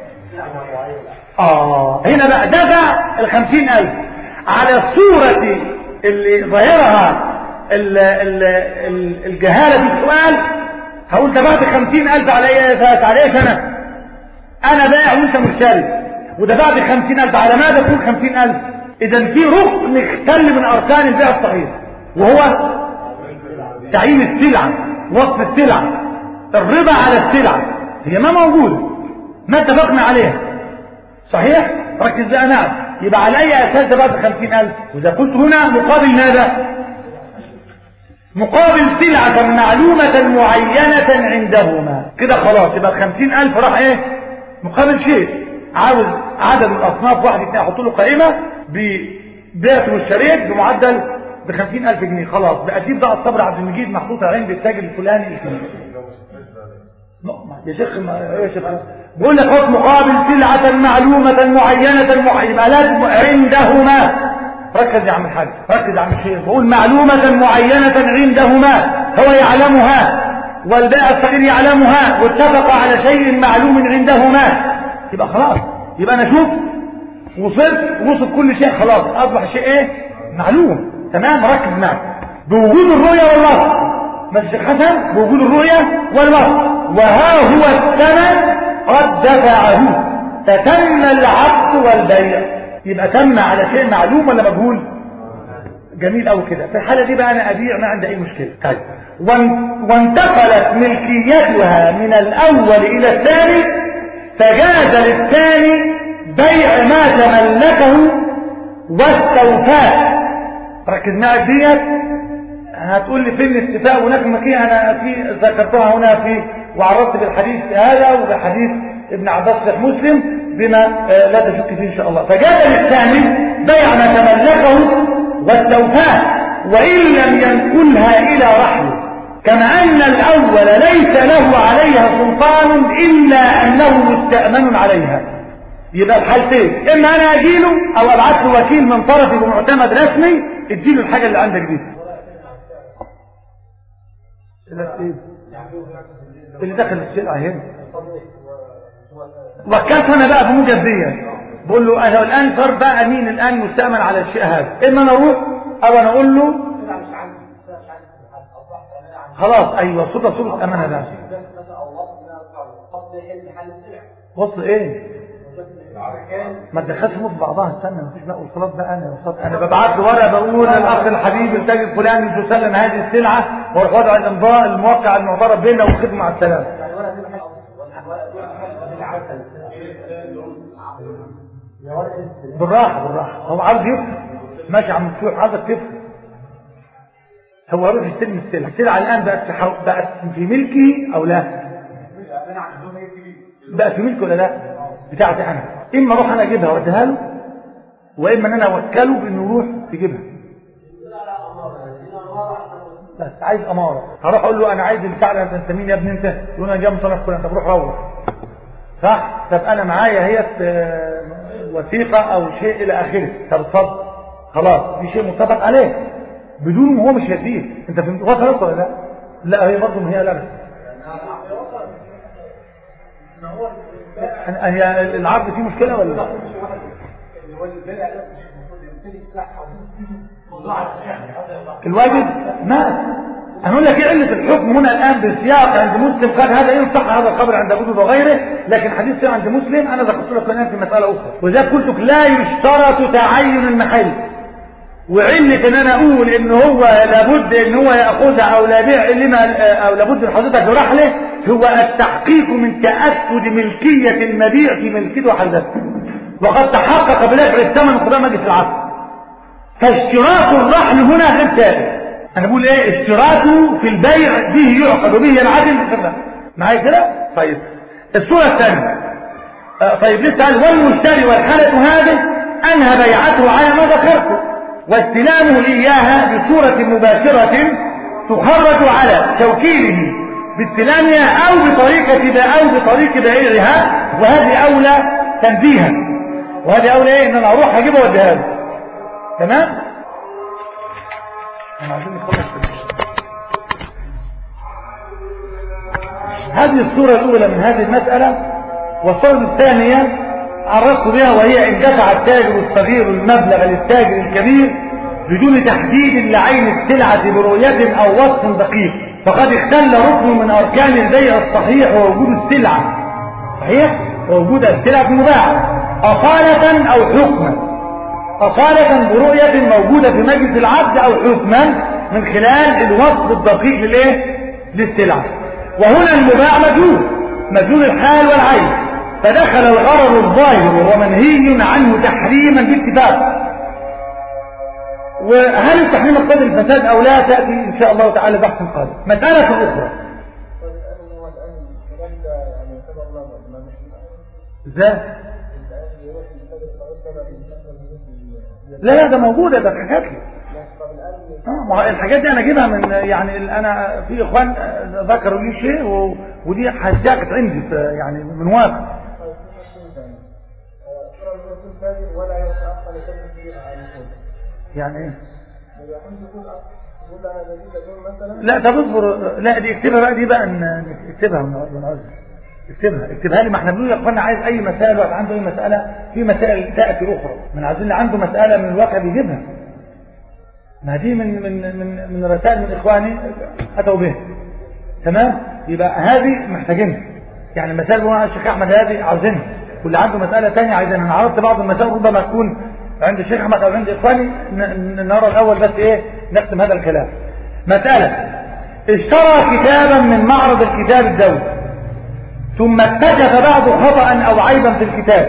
آه هنا بقى دفع الخمسين ألف على الصورة اللي ظاهرها ال ال ال الجهالة في السؤال هقول دفعت خمسين ألف على إيه فات على إيه سنة؟ أنا بايع وأنت مشتري ودفعت خمسين ألف على ماذا تكون خمسين ألف؟ إذا في ركن اختل من أركان البيع الصحيح وهو تعيين السلعة وصف السلعة الربا على السلعة هي ما موجودة ما اتفقنا عليها صحيح ركز بقى نعم يبقى على اي اساس ده بقى بخمسين الف واذا قلت هنا مقابل ماذا مقابل سلعة معلومة معينة عندهما كده خلاص يبقى الخمسين الف راح ايه مقابل شيء عاوز عدد من الاصناف واحد اثنين احط له قائمة ببيعته والشريك بمعدل بخمسين الف جنيه خلاص بقى دي بضاعة صبر عبد المجيد محطوطة عند التاجر الفلاني الفلاني يا شيخ ما يا شيخ بقول لك حكم مقابل سلعة معلومة معينة معينة لازم عندهما ركز يا عم الحاج ركز يا عم الشيخ بقول معلومة معينة عندهما هو يعلمها والبائع الصغير يعلمها واتفق على شيء معلوم عندهما يبقى خلاص يبقى انا اشوف وصلت وصف كل شيء خلاص اصبح شيء ايه معلوم تمام ركز معي بوجود الرؤية والوصف ما الشيخ حسن بوجود الرؤية والوصف وها هو الثمن قد دفعه فتم العقد والبيع يبقى تم على شيء معلوم ولا مجهول جميل قوي كده في الحاله دي بقى انا ابيع ما عندي اي مشكله طيب وانتقلت ملكيتها من الاول الى الثاني فجاز للثاني بيع ما تملكه واستوفاه ركز معي ديت هتقول لي فين الاتفاق هناك مكيه انا في ذكرتها هنا في وعرضت بالحديث هذا وبحديث ابن عباس صحيح مسلم بما لا تشك فيه ان شاء الله فجاز للثاني بيع ما تملكه واستوفاه وان لم ينقلها الى رحله كما ان الاول ليس له عليها سلطان الا انه مستامن عليها يبقى الحالتين اما انا اجيله او ابعث له وكيل من طرفي بمعتمد رسمي اديله الحاجه اللي عندك دي اللي دخل السلعه هنا وكلت انا بقى بموجب دي بقول له انا الان صار بقى مين الان مستأمن على الشيء هذا اما انا اروح او انا اقول له خلاص ايوه صوره صوره امانه ده وصل ايه ما تدخلش في بعضها استنى مفيش بقى وصلات بقى انا وصلت انا ببعت له ورقه بقول الاخ الحبيب التاجر فلان يسلم هذه السلعه واروح وضع الامضاء الموقع المعترف بيننا والخدمه مع السلامه بالراحه بالراحه هو عاوز يفهم ماشي عم مفتوح عاوزك تفهم هو يروح يستلم السلعه السلعه الان بقت في بقت في ملكي او لا بقت في ملكي ولا لا بتاعتي انا اما اروح انا اجيبها واديها له واما ان انا اوكله بانه يروح يجيبها بس عايز اماره هروح اقول له انا عايز البتاع ده انت مين يا ابني انت يقول انا جاي من طرف فلان طب روح روح صح طب انا معايا هي وثيقه او شيء الى اخره طب اتفضل خلاص في شيء متفق عليه بدون هو مش هيديه انت فهمت هو خلاص ولا لا لا هي برضه هي لا هي العرض فيه مشكله ولا لا الواجب ما هنقول لك ايه علة الحكم هنا الآن بالسياق عند مسلم قال هذا ينصح هذا الخبر عند أبو وغيره لكن حديث عند مسلم أنا ذكرت لك الآن في مسألة أخرى وإذا قلت لك لا يشترط تعين المحل وعلة ان انا اقول ان هو لابد ان هو ياخذها او لا يبيع لما او لابد من حضرتك برحله هو التحقيق من تاكد ملكيه المبيع في ملكيته وحدثه وقد تحقق بدافع الثمن قدام مجلس العقد فاشتراط الرحل هنا غير ثابت انا بقول ايه اشتراطه في البيع به يعقد وبه ينعدم معايا كده طيب الصوره الثانيه آه طيب لسه قال والمشتري والحاله هذه انهى بيعته على ما ذكرته واستلامه إياها بصورة مباشرة تخرج على توكيله باستلامها أو بطريقة أو بطريق بيعها وهذه أولى تنزيها وهذه أولى إيه إن أنا أروح أجيبها وأديها له تمام؟ أنا عايزين نخلص هذه الصورة الأولى من هذه المسألة والصورة الثانية عرفت بها وهي ان دفع التاجر الصغير المبلغ للتاجر الكبير بدون تحديد لعين السلعة برؤية او وصف دقيق فقد اختل ركن من اركان البيع الصحيح ووجود السلعة صحيح ووجود السلعة المباعة اصالة او حكما اصالة برؤية موجودة في مجلس العبد او حكما من خلال الوصف الدقيق للايه للسلعة وهنا المباع مجهول مجهول الحال والعين فدخل الغرض الظاهر ومنهي عنه تحريما باتفاق وهل التحريم يقتضي الفساد او لا تأتي ان شاء الله تعالى بحث قادم مسألة اخرى ازاي لا لا ده موجودة ده اتحكت لي اه ما هو الحاجات دي انا اجيبها من يعني انا في اخوان ذكروا لي شيء و... ودي حاجات كانت عندي في يعني من واقع ولا يتأخر يكون فيها عن يعني ايه إذا كنت تقول تقول أنا بديت أقول مثلا لا طب اصبر لا دي اكتبها بقى دي بقى ان اكتبها ونعوز اكتبها اكتبها لي ما احنا بنقول يا اخوانا عايز اي مسألة واحد عنده اي مسألة في مسائل تأتي اخرى من عايزين اللي عنده مسألة من الواقع بيجيبها ما دي من من من من رسائل من اخواني اتوا بها تمام يبقى هذه محتاجينها يعني المسائل اللي هو الشيخ احمد هذه عاوزينها واللي عنده مسألة ثانيه عايزينها انا عرضت بعض المسائل ربما تكون عند الشيخ احمد او عند اخواني ن- ن- نرى الاول بس ايه نختم هذا الكلام مسألة اشترى كتابا من معرض الكتاب الدولي ثم اكتشف بعض خطأ او عيبا في الكتاب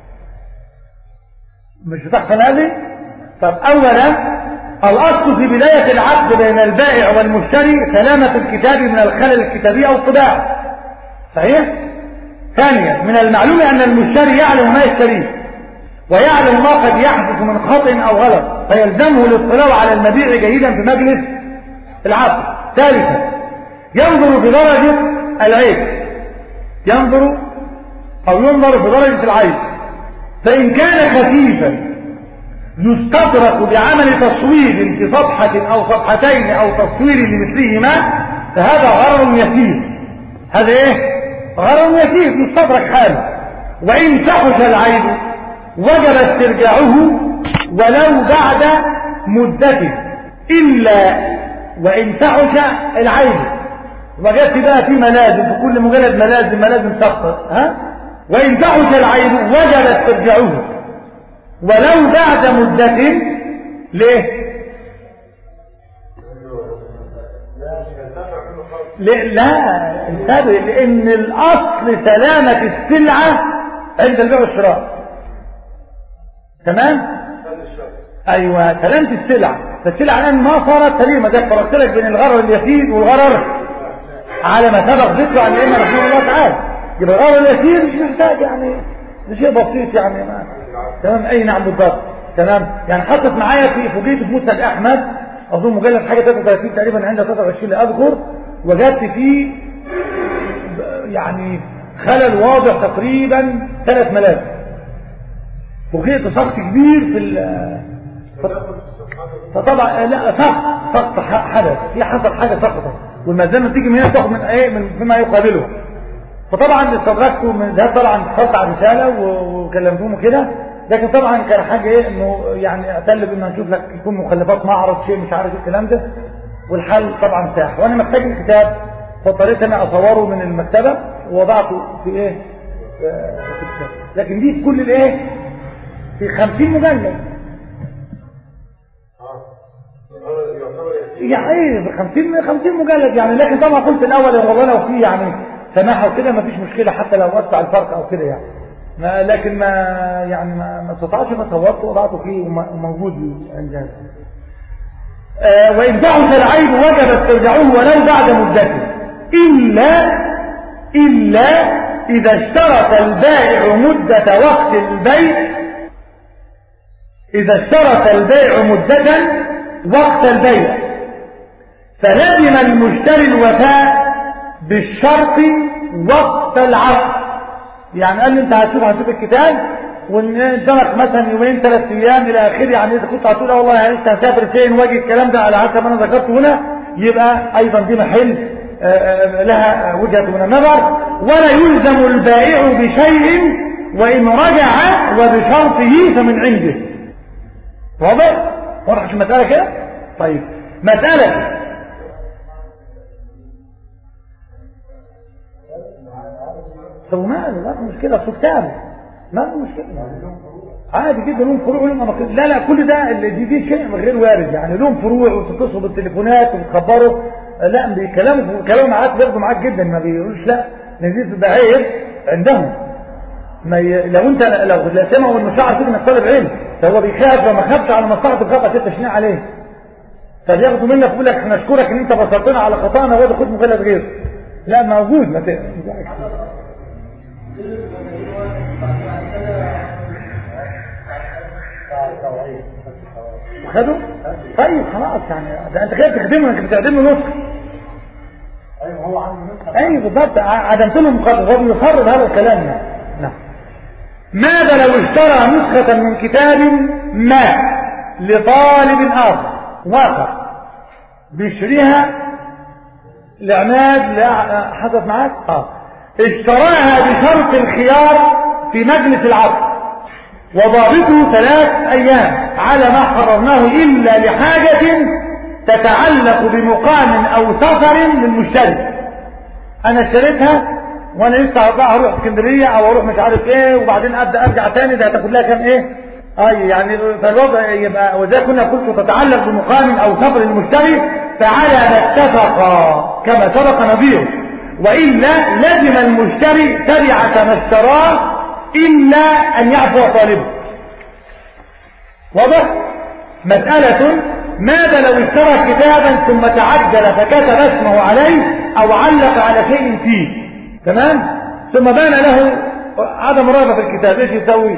مش بتحصل هذه طب اولا الاصل في بداية العقد بين البائع والمشتري سلامة الكتاب من الخلل الكتابي او الطباعة صحيح ثانيا من المعلوم ان المشتري يعلم ما يشتريه ويعلم ما قد يحدث من خطأ او غلط فيلزمه الاطلاع على المبيع جيدا في مجلس العقد ثالثا ينظر في درجة العيب ينظر او ينظر في درجة العيب فان كان خفيفا يستدرك بعمل تصوير في صفحة او صفحتين او تصوير لمثلهما فهذا غرر يسير هذا ايه غرر يسير يستدرك حاله وان فحش العيب وجب استرجاعه ولو بعد مدته الا وان فحش العيب وجدت بقى في ملازم في كل مجلد ملازم ملازم سقط ها وان فحش العيب وجب استرجاعه ولو بعد مدة ليه ليه لا انتبه لان الاصل سلامة السلعة عند البيع والشراء تمام ايوه سلامة السلعة فالسلعة الان ما صارت سليمة ده فرقت لك بين الغرر اليسير والغرر على ما سبق ذكره عن الائمه رحمه الله تعالى يبقى الغرر اليسير مش محتاج يعني ده شيء بسيط يعني ما تمام اي نعم بالضبط تمام يعني حطت معايا في فوجئت في مسند احمد اظن مجلد حاجه 33 تقريبا عند 23 لا اذكر وجدت فيه يعني خلل واضح تقريبا ثلاث ملاذ فوجئت سقط كبير في ال فطبعا لا سقط سقط حدث في حصل حاجه سقطت والمزامه تيجي من هنا تاخد من ايه من فيما يقابله فطبعا استدركت من ده طبعا حط على رساله وكلمتهم وكده لكن طبعا كان حاجه ايه انه يعني اعتل بان نشوف لك يكون مخلفات معرض شيء مش عارف ايه الكلام ده والحل طبعا ساح وانا محتاج الكتاب فاضطريت انا اصوره من المكتبه ووضعته في ايه في الكتاب لكن دي في كل الايه في 50 مجلد يعني 50 50 مجلد يعني لكن طبعا قلت الاول يا والله لو في يعني سماحه وكده ما فيش مشكله حتى لو وسع الفرق او كده يعني ما لكن ما يعني ما ما استطعش فصورته وضعته فيه وموجود عند هذا آه وإن دعوا العيب وجب استرجعوه ولو بعد مدته إلا إلا إذا اشترط البائع مدة وقت البيع إذا اشترط البيع مدة وقت البيع فلزم المشتري الوفاء بالشرط وقت العقد يعني قال لي انت هتشوف هتشوف الكتاب وان قدامك مثلا يومين ثلاث ايام الى اخره يعني اذا كنت هتقول والله يعني انت هتسافر فين واجي الكلام ده على حسب ما انا ذكرته هنا يبقى ايضا دي محل لها وجهه من النظر ولا يلزم البائع بشيء وان رجع وبشرطه فمن عنده واضح واضح المساله كده طيب مساله طب ما لا مشكلة في كتابه ما في مشكله عادي جدا لهم فروع ولهم أماكن لا لا كل ده اللي دي, دي شيء غير وارد يعني لهم فروع وتتصلوا بالتليفونات وتخبروا لا بيكلموا كلامهم معاك بياخدوا معاك جدا ما بيقولوش لا نزيد ده عيب عندهم ما ي... لو انت لو لا سمعوا المشاعر كده انك طالب علم فهو بيخاف لو ما خافش على مصلحه الخطا ست تشنيع عليه فبياخدوا منك يقول لك احنا نشكرك ان انت بصرتنا على خطانا وده خد مجلد غيره لا موجود ما ت... خدوا طيب خلاص يعني ده انت كده بتخدمه انت بتقدم له نسخه ايوه هو عنده نسخه ايوه بالظبط عدمت له مقابل هو بيخرب هذا الكلام يعني. نعم ماذا لو اشترى نسخة من كتاب ما لطالب آخر واقع بيشتريها لعماد لا حدث معاك اه اشتراها بشرط الخيار في مجلس العقد وضابطه ثلاث ايام على ما حررناه الا لحاجة تتعلق بمقام او سفر للمشتري انا اشتريتها وانا لسه بقى هروح اسكندريه او اروح مش عارف ايه وبعدين ابدا ارجع تاني ده هتاخد لها كام ايه اي يعني فالوضع يبقى وزي كنا قلت تتعلق بمقام او سفر المشتري فعلى ما اتفق كما سبق نظيره والا لزم المشتري تبعة ما اشتراه الا ان يعفو طالبه واضح مسألة ماذا لو اشترى كتابا ثم تعجل فكتب اسمه عليه او علق على شيء فيه تمام ثم بان له عدم رغبه في الكتاب ايش يسوي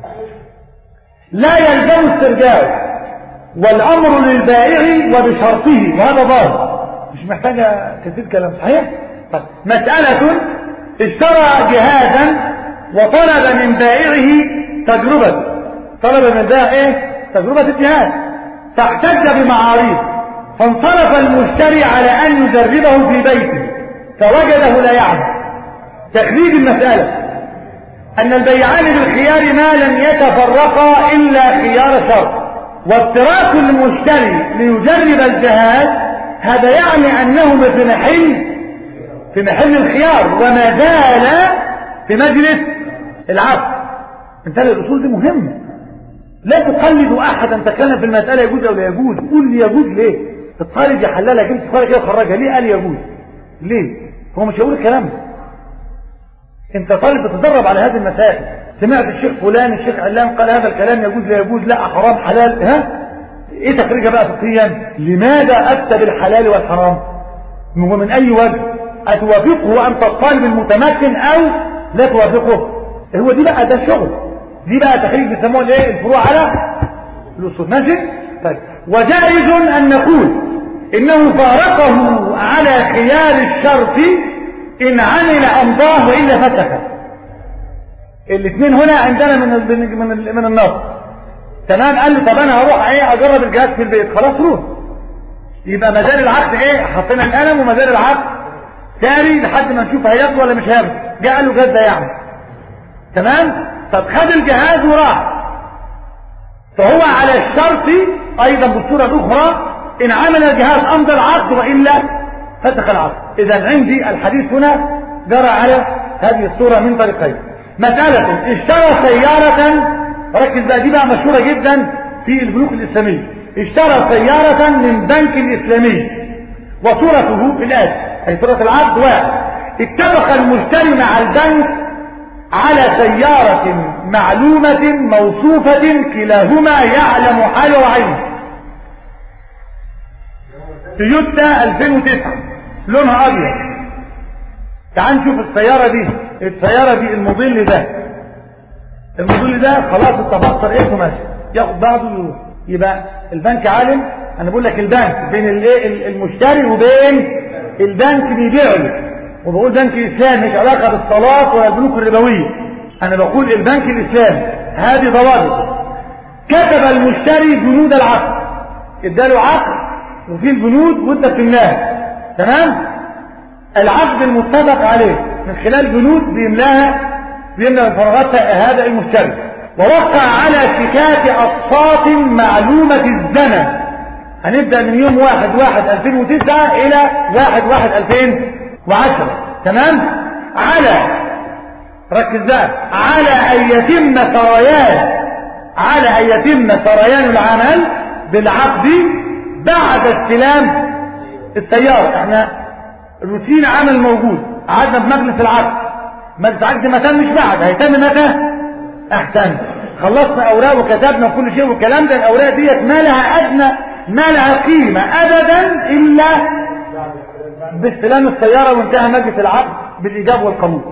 لا يلزم استرجاعه والامر للبائع وبشرطه وهذا ظاهر مش محتاجه كثير كلام صحيح طيب. مساله اشترى جهازا وطلب من بائعه تجربه طلب من بائع ايه تجربه الجهاز فاحتج بمعاريض فانصرف المشتري على ان يجربه في بيته فوجده لا يعمل تخريج المسألة أن البيعان بالخيار ما لم يتفرقا إلا خيار شرط وافتراك المشتري ليجرب الجهاز هذا يعني أنهما في محل في محل الخيار وما زال في مجلس العقد انتبه الأصول دي مهمة لا تقلد أحدا تكلم في المسألة يجوز أو لا يجوز قول لي يجوز ليه الطالب يحللها جبت تخرج كده وخرجها ليه قال يجوز ليه هو مش هيقول الكلام ده انت طالب بتدرب على هذه المسائل سمعت الشيخ فلان الشيخ علان قال هذا الكلام يجوز لا يجوز لا حرام حلال ها ايه تخريجها بقى فقهيا لماذا افتى بالحلال والحرام هو من اي وجه اتوافقه وانت الطالب المتمكن او لا توافقه هو دي بقى ده الشغل دي بقى تخريج بيسموها الايه الفروع على الاصول ماشي طيب وجائز ان نقول انه فارقه على خيار الشرط إن عمل أمضاه وإلا فسخ الاثنين هنا عندنا من ال من ال من النص تمام قال له طب انا هروح ايه اجرب الجهاز في البيت خلاص روح يبقى مزال العقد ايه حطينا القلم ومزال العقد تاني لحد ما نشوف هياخد ولا مش هياخد جه قال له جهاز ده يعني تمام طب خد الجهاز وراح فهو على الشرط ايضا بالصوره الاخرى ان عمل الجهاز امضى العقد والا فسخ العقد اذا عندي الحديث هنا جرى على هذه الصورة من طريقين مسألة اشترى سيارة ركز بقى دي بقى مشهورة جدا في البنوك الإسلامية اشترى سيارة من بنك الإسلامي وصورته الآن أي صورة العقد واحد اتفق المشتري مع البنك على سيارة معلومة موصوفة كلاهما يعلم حال وعين تويوتا 2009 لونها ابيض تعال نشوف السيارة دي السيارة دي الموديل ده الموديل ده خلاص اتفق طريقته ماشي ياخد بعضه ويروح يبقى البنك عالم انا بقول لك البنك بين الايه المشتري وبين البنك بيبيع له وبقول بنك الاسلام مش علاقه بالصلاه ولا البنوك الربويه انا بقول البنك الاسلامي هذه ضوابط كتب المشتري بنود العقد اداله عقد وفي البنود وانت بتملاها تمام العقد المتفق عليه من خلال بنود بيملاها بيملى من فراغاتها هذا المشتري ووقع على شيكات اقساط معلومة الزمن هنبدأ من يوم واحد واحد 2009 الى واحد واحد 2010 تمام على ركز بقى على ان يتم سريان على ان يتم سريان العمل بالعقد بعد استلام السيارة احنا روتين عمل موجود قعدنا بمجلس العقد مجلس العقد ما تمش بعد هيتم متى احسن خلصنا اوراق وكتبنا كل شيء والكلام ده الاوراق ديت ما لها ادنى ما لها قيمة ابدا الا باستلام السيارة وانتهى مجلس العقد بالاجابة والقبول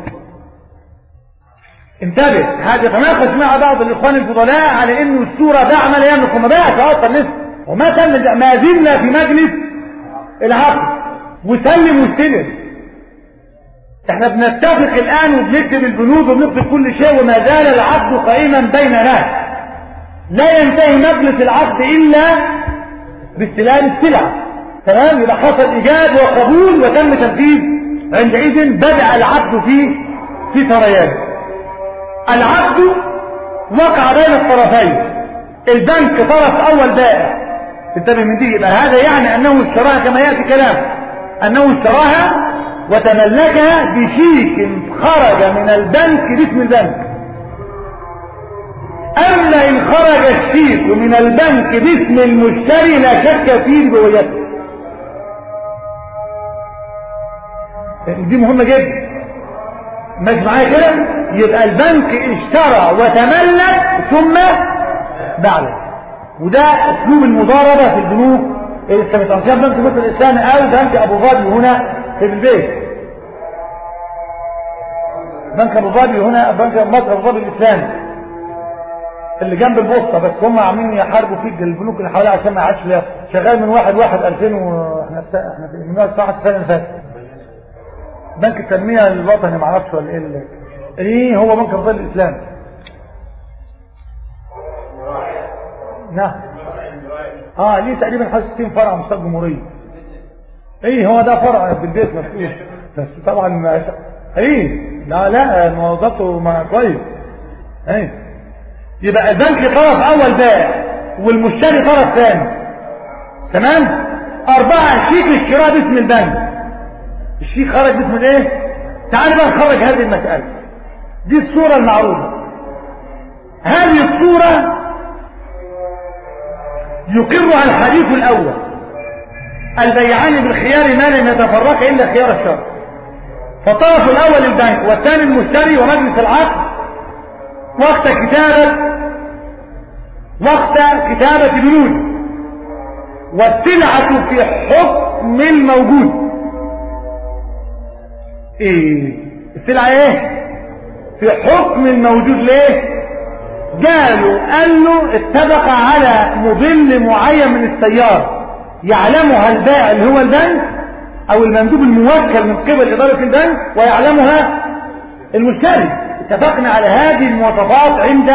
انتبه هذا تناقش مع بعض الاخوان الفضلاء على انه الصورة ده عمل يملك وما باعش اصلا لسه وما تم ما زلنا في مجلس العقد وسلم واستلم احنا بنتفق الان وبنكتب البنود وبنكتب كل شيء وما زال العقد قائما بيننا لا ينتهي مجلس العقد الا باستلام السلعة تمام يبقى حصل ايجاب وقبول وتم تنفيذ عندئذ بدأ العقد في في سريان العقد وقع بين الطرفين البنك طرف اول بائع انتبه من دي يبقى هذا يعني انه اشتراها كما ياتي كلام انه اشتراها وتملكها بشيك خرج من البنك باسم البنك اما ان خرج الشيك من البنك باسم المشتري لا شك في جويته دي مهمه جدا ماشي معايا كده يبقى البنك اشترى وتملك ثم بعد وده اسلوب المضاربه في البنوك الاسلاميه كان بنك مثل الاسلام او بنك ابو ظبي هنا في البيت بنك ابو ظبي هنا بنك مصر ابو ظبي الاسلامي اللي جنب البوسطه بس هم عاملين يحاربوا فيه البنوك اللي حواليها عشان ما عادش شغال من 1 1 2000 واحنا احنا في من 1 السنه اللي فاتت بنك التنميه الوطني ما اعرفش ولا ايه اللي ايه هو بنك ابو ظبي الاسلامي نعم اه ليه تقريبا حوالي 60 فرع مستوى الجمهوريه ايه هو ده فرع في البيت مفتوح بس طبعا ما ايه لا لا موظفته ما كويس ايه يبقى البنك طرف اول بائع والمشتري طرف ثاني تمام اربعة شيك الشراء باسم البنك الشيك خرج باسم الايه تعال بقى نخرج هذه المسألة دي الصورة المعروفة هذه الصورة يقرها الحديث الاول البيعان بالخيار ما لم يتفرق الا خيار الشر فالطرف الاول البنك والثاني المشتري ومجلس العقد وقت كتابة وقت كتابة بنود والسلعة في حكم الموجود ايه السلعة ايه في حكم الموجود ليه قالوا قال له اتفق على مضل معين من السيارة يعلمها البائع اللي هو البنك او المندوب الموكل من قبل ادارة البنك ويعلمها المشتري اتفقنا على هذه المواصفات عند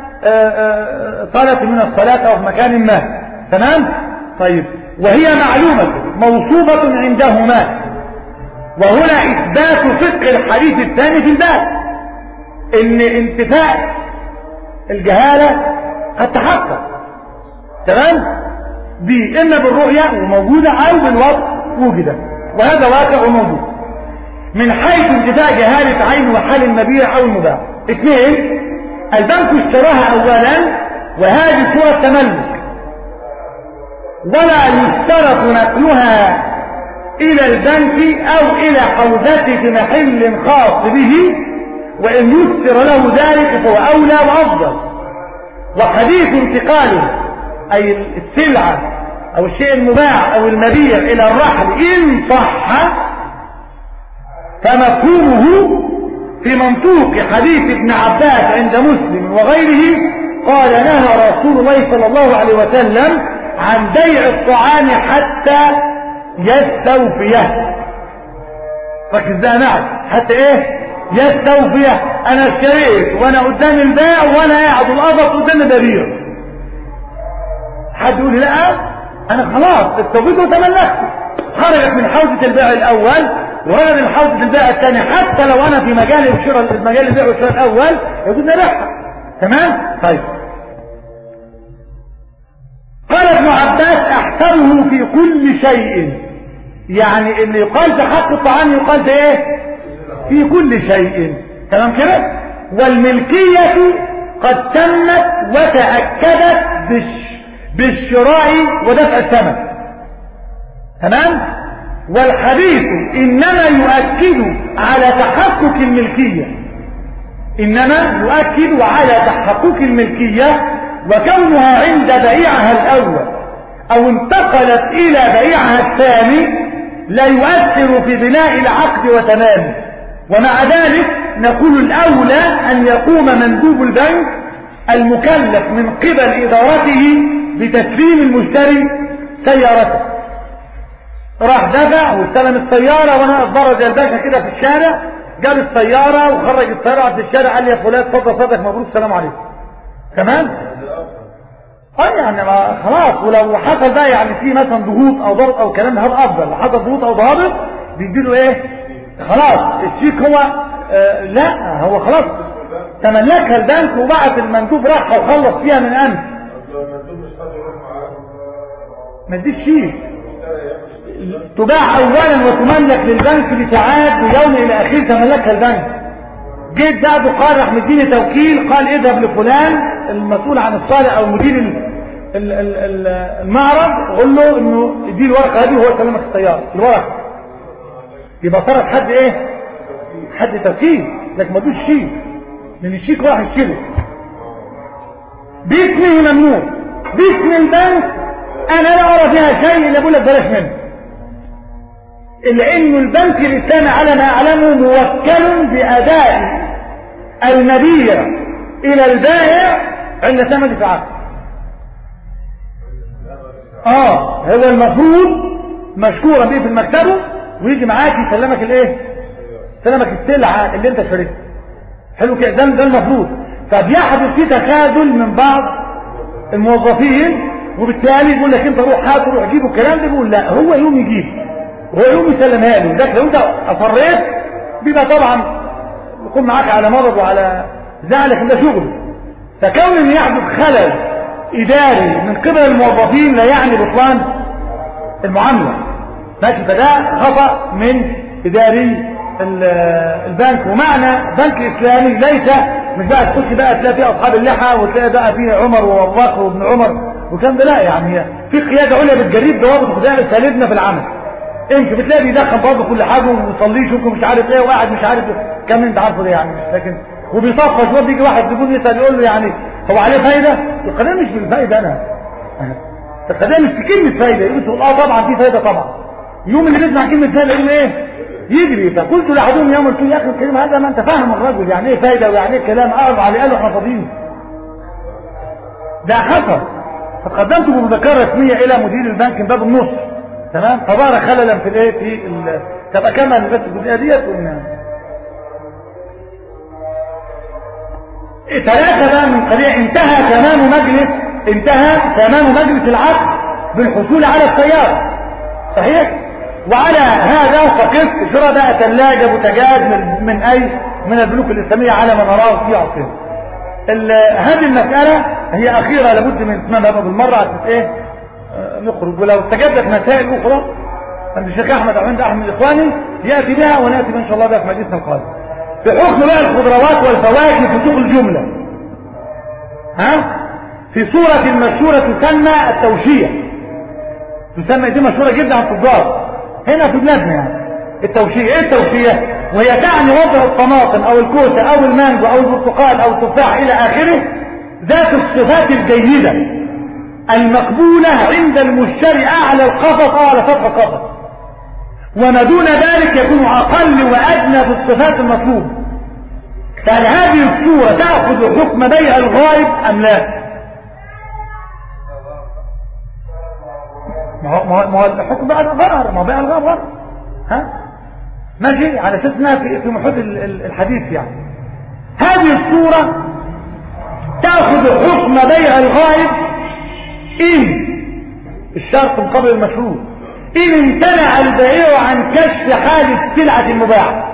صلاة من الصلاة او في مكان ما تمام طيب وهي معلومة موصوفة عندهما وهنا اثبات صدق الحديث الثاني في الباب ان انتفاء الجهالة قد تحقق تمام دي اما بالرؤية وموجودة او بالوضع وجدت وهذا واقع وموجود من حيث انتفاء جهالة عين وحال المبيع او المباع اثنين البنك اشتراها اولا وهذه صورة تملك ولا يشترط نقلها الى البنك او الى حوزته في محل خاص به وان يسر له ذلك فهو اولى وافضل وحديث انتقاله اي السلعة او الشيء المباع او المبيع الى الرحل ان صح فمفهومه في منطوق حديث ابن عباس عند مسلم وغيره قال نهى رسول الله صلى الله عليه وسلم عن بيع الطعام حتى يستوفيه ركز ده معي حتى ايه يستوفيه انا اشتريت وانا قدام البائع وانا قاعد القبض قدام البرير حد يقول لي لا انا خلاص استوفيته وتملكته خرجت من حوزة البيع الاول وخرجت من حوزة البيع الثاني حتى لو انا في مجال الشراء مجال البيع والشراء الاول يجوز نبيعها تمام طيب قال ابن عباس احسبه في كل شيء يعني اللي يقال في حق الطعام يقال في ايه في كل شيء تمام كده والملكية قد تمت وتأكدت بالش بالشراء ودفع الثمن تمام والحديث إنما يؤكد على تحقق الملكية إنما يؤكد على تحقق الملكية وكونها عند بيعها الأول أو انتقلت إلى بيعها الثاني لا يؤثر في بناء العقد وتمامه ومع ذلك نقول الأولى أن يقوم مندوب البنك المكلف من قبل إدارته بتسليم المشتري سيارته راح دفع واستلم السيارة وانا برز الباشا كده في الشارع جاب السيارة وخرج السيارة في الشارع قال لي يا فلان اتفضل صدق مبروك السلام عليكم تمام اه يعني ما خلاص ولو حصل بقى يعني في مثلا ضغوط او ضغط او كلام ده هذا افضل لو حصل ضغوط او ضوابط بيديله ايه خلاص الشيك هو آه لا هو خلاص تملكها البنك وبعت المندوب راح وخلص فيها من امس ما تديش شيك تباع اولا وتملك للبنك بساعات ويوم الى اخره تملكها البنك جيت بعده قال راح مديني توكيل قال اذهب لفلان المسؤول عن الصالح او مدير المعرض قول له انه ادي الورقه هذه وهو سلمك السياره الورقه يبقى صارت حد ايه حد توكيل لكن ما تدوش شيك لان الشيك راح يشيله باسمه ممنوع باسم البنك انا لا ارى فيها شيء الا بقول لك بلاش منه الا انه البنك الاسلامي على ما اعلمه موكل باداء المبيع الى البائع عند ثمن العقد اه هو المفروض مشكورا بيه في المكتبه ويجي معاك يسلمك الايه سلمك السلعه اللي انت شريتها حلو كده ده ده المفروض فبيحدث في تخاذل من بعض الموظفين وبالتالي يقول لك انت روح هات روح جيب الكلام ده بيقول لا هو يوم يجيب هو يوم يسلمها له لكن لو انت اصريت بيبقى طبعا يكون معاك على مرض وعلى زعلك ده شغل فكون ان يحدث خلل اداري من قبل الموظفين لا يعني بطلان المعامله ماشي فده خطا من اداري البنك ومعنى بنك اسلامي ليس مش بقى تخش بقى تلاقي فيه اصحاب اللحى وتلاقي بقى فيه عمر وابو بكر وابن عمر وكان ده لا يعني في قياده عليا بتجريب ضوابط خداع سالبنا في العمل انت بتلاقي بيدخل برضه كل حاجه وما بيصليش ومش عارف ايه وقاعد مش عارف كم انت عارفه ده يعني لكن وبيصفش برضه يجي واحد زبون يسال يقول له يعني هو عليه فايده؟ القضيه مش بالفايده انا القضيه مش في كلمه فايده يقول تقول اه طبعا في فايده طبعا يوم اللي بيسمع كلمه فايده يقول ايه؟ يجري فقلت لاحدهم يوم قلت له يا اخي الكريم هذا ما انت فاهم الرجل يعني ايه فايده ويعني ايه كلام اقرب عليه قالوا احنا فاضيين ده خطر فقدمت بمذكره رسميه الى مدير البنك من باب النص تمام فظهر خللا في الايه في ال... تبقى كمل بس الجزئيه ديت وإن... ثلاثه بقى من قضيه انتهى تمام مجلس انتهى تمام مجلس العقد بالحصول على السياره صحيح وعلى هذا فقط شرى بقى ثلاجه بوتاجاز من, من اي من البنوك الاسلاميه على ما نراه في عصرنا هذه المساله هي اخيره لابد من اتمامها بالمره عشان ايه نخرج ولو استجدت مسائل اخرى عند الشيخ احمد او عند احد من اخواني ياتي بها وناتي ان شاء الله بها في مجلسنا القادم في حكم بقى الخضروات والفواكه في سوق الجمله ها في صورة مشهورة تسمى التوشية تسمى دي مشهورة جدا عند التجار هنا في بلادنا يعني التوشية ايه التوشية وهي تعني وضع الطماطم او الكوسة او المانجو او البرتقال او التفاح الى اخره ذات الصفات الجيدة المقبولة عند المشتري أعلى القفص أو على سطح القفص وما دون ذلك يكون أقل وأدنى في الصفات المطلوبة فهل هذه الصورة تأخذ حكم بيع الغائب أم لا؟ ما هو ما هو الحكم بقى الغرر ما هو بيع الغرر غرر ها؟ ماشي على أساسنا في في محيط الحديث يعني هذه الصورة تأخذ حكم بيع الغائب إن الشرط قبل المشروط إن امتنع البائع عن كشف حال السلعة المباعة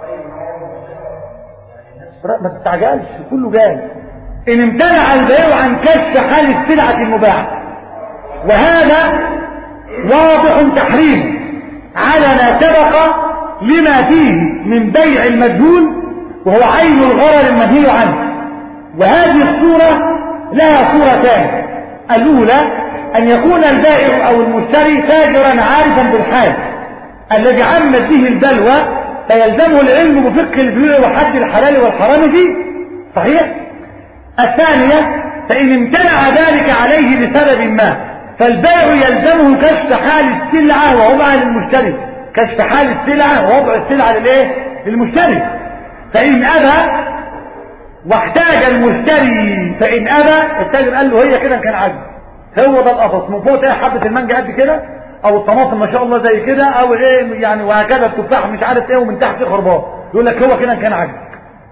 ما تستعجلش كله جاي إن امتنع البائع عن كشف حال السلعة المباعة وهذا واضح تحريم على ما سبق لما فيه من بيع المجهول وهو عين الغرر المنهي عنه وهذه الصورة لها صورتان الأولى أن يكون البائع أو المشتري تاجرا عارفا بالحال الذي عمت به البلوى فيلزمه العلم بفقه البيوع وحد الحلال والحرام فيه صحيح الثانية فإن امتنع ذلك عليه لسبب ما فالبائع يلزمه كشف حال السلعة ووضعها للمشتري كشف حال السلعة ووضع السلعة للايه للمشتري فإن أبى واحتاج المشتري فإن أبى التاجر قال له هي كده كان عجب هو ده القفص من فوق تلاقي حبة المانجا قد كده او الطماطم ما شاء الله زي كده او ايه يعني وهكذا التفاح مش عارف ايه ومن تحت خربان يقول لك هو كده كان عجب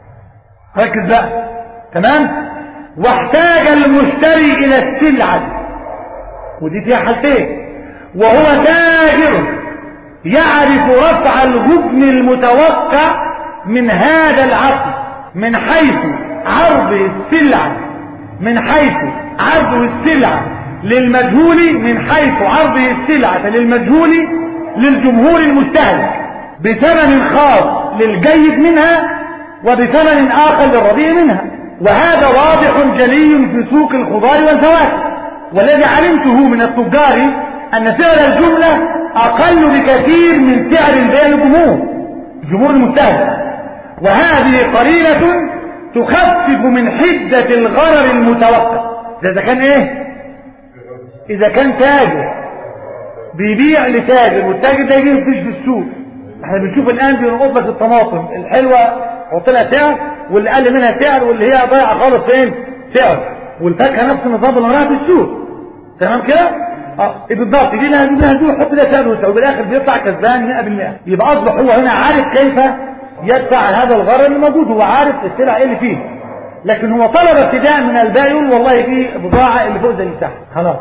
ركز بقى تمام واحتاج المشتري الى السلعة ودي فيها حالتين وهو تاجر يعرف رفع الغبن المتوقع من هذا العقد من حيث عرض السلعة من حيث عرض السلعة للمجهول من حيث عرضه السلعة للمجهول للجمهور المستهلك بثمن خاص للجيد منها وبثمن آخر للرديء منها وهذا واضح جلي في سوق الخضار والفواكه والذي علمته من التجار أن سعر الجملة أقل بكثير من سعر البيع للجمهور جمهور المستهلك وهذه قرينة تخفف من حدة الغرر المتوقع إذا كان إيه إذا كان تاجر بيبيع لتاجر والتاجر ده يجيب فيش في السوق احنا بنشوف الآن بينقض لك الطماطم الحلوة حط لها سعر واللي قل منها سعر واللي هي ضايعة خالص فين سعر والفاكهة نفس النظام اللي وراها في السوق تمام كده اه بالضبط دي لها دي لها دي حط لها سعر وسعر وبالاخر بيطلع كسبان 100% يبقى اصبح هو هنا عارف كيف يدفع هذا الغرر اللي موجود هو عارف السلع ايه اللي فيه لكن هو طلب ابتداء من البائع والله دي بضاعة اللي فوق زي اللي تحت خلاص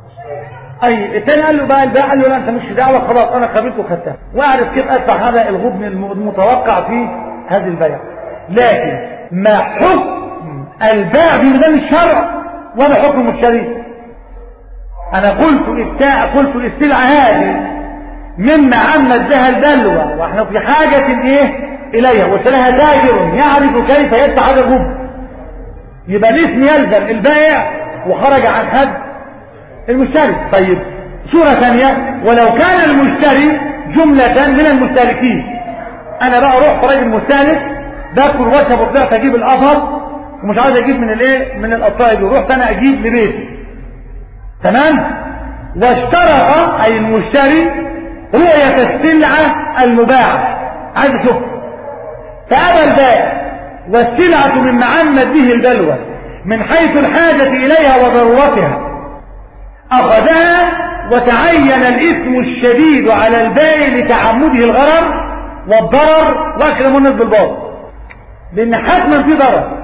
اي الثاني قال له بقى البائع قال له لا انت مش دعوه خلاص انا خبيت وخدتها واعرف كيف ادفع هذا الغبن المتوقع في هذه البيع لكن ما حكم الباع في ميدان الشرع وما حكم المشتري انا قلت التاع قلت السلعه هذه مما عمت بها البلوى واحنا في حاجه ايه اليها وسلها تاجر يعرف كيف يدفع هذا الغبن يبقى الاسم يلزم البائع وخرج عن حد المشتري طيب صورة ثانية ولو كان المشتري جملة من المستهلكين انا بقى رحت راجل مستهلك باكل واشرب وطلعت اجيب القفص ومش عايز اجيب من الايه من القطايب ورحت انا اجيب لبيتي تمام واشترط اي المشتري رؤية السلعة المباعة عايز اشوف فابى البائع والسلعة مما عمت به البلوى من حيث الحاجة اليها وضرورتها أخذها وتعين الإثم الشديد على البائع لتعمده الغرر والضرر وأكرم الناس بالباطل لأن حتما في ضرر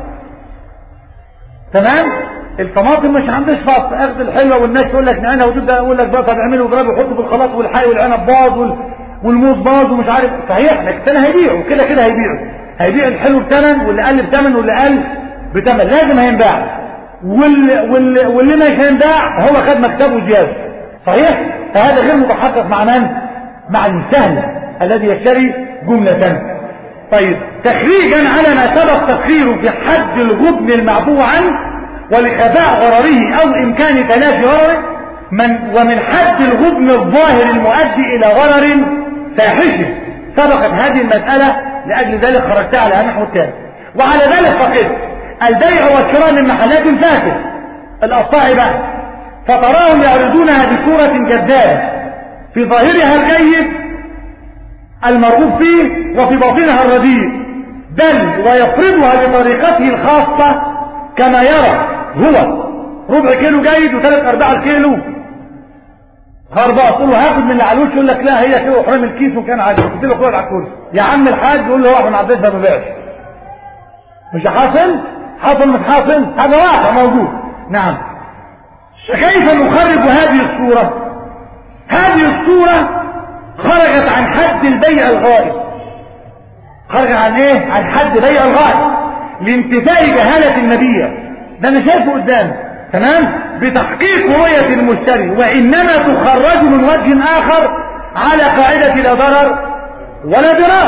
تمام الطماطم مش عندش فصل اخذ الحلوه والناس تقول لك نعنها وتبدا يقول لك بقى طب اعمله واضربه وحطه في الخلاط والحي والعنب باظ وال... والموز باظ ومش عارف صحيح لكن هيبيعه كده كده هيبيعه هيبيع الحلو بثمن واللي قل بثمن واللي قل بثمن لازم هينباع واللي, واللي, واللي ما ينباع هو خد مكتبه زياده صحيح فهذا غير متحقق مع من مع المستهلك الذي يشتري جملة طيب تخريجا على ما سبق تقريره في حد الغبن المعفو عنه ولخفاء غرره او امكان تلافي غرره من ومن حد الغبن الظاهر المؤدي الى غرر فاحش سبقت هذه المسألة لأجل ذلك خرجتها على النحو التالي وعلى ذلك فقد البيع والشراء من محلات فاسد الأصاعي بقى فتراهم يعرضونها بصورة جذابة في ظاهرها الجيد المرغوب فيه وفي باطنها الرديء بل ويفرضها بطريقته الخاصة كما يرى هو ربع كيلو جيد وثلاث أرباع كيلو خرباء تقول له هاخد من اللي على الوش يقول لك لا هي كده وحرام الكيس وكان عادي قلت له خد على الكرسي يا عم الحاج يقول له روح من عبد ما ببيعش مش حاصل حاصل مش حاصل هذا واقع موجود نعم فكيف نخرج هذه الصورة هذه الصورة خرجت عن حد البيع الغائب خرجت عن ايه عن حد بيع الغائب لانتفاء جهالة المبيع ده انا شايفه قدامي تمام بتحقيق رؤية المشتري وانما تخرج من وجه اخر على قاعدة لا ضرر ولا ضرار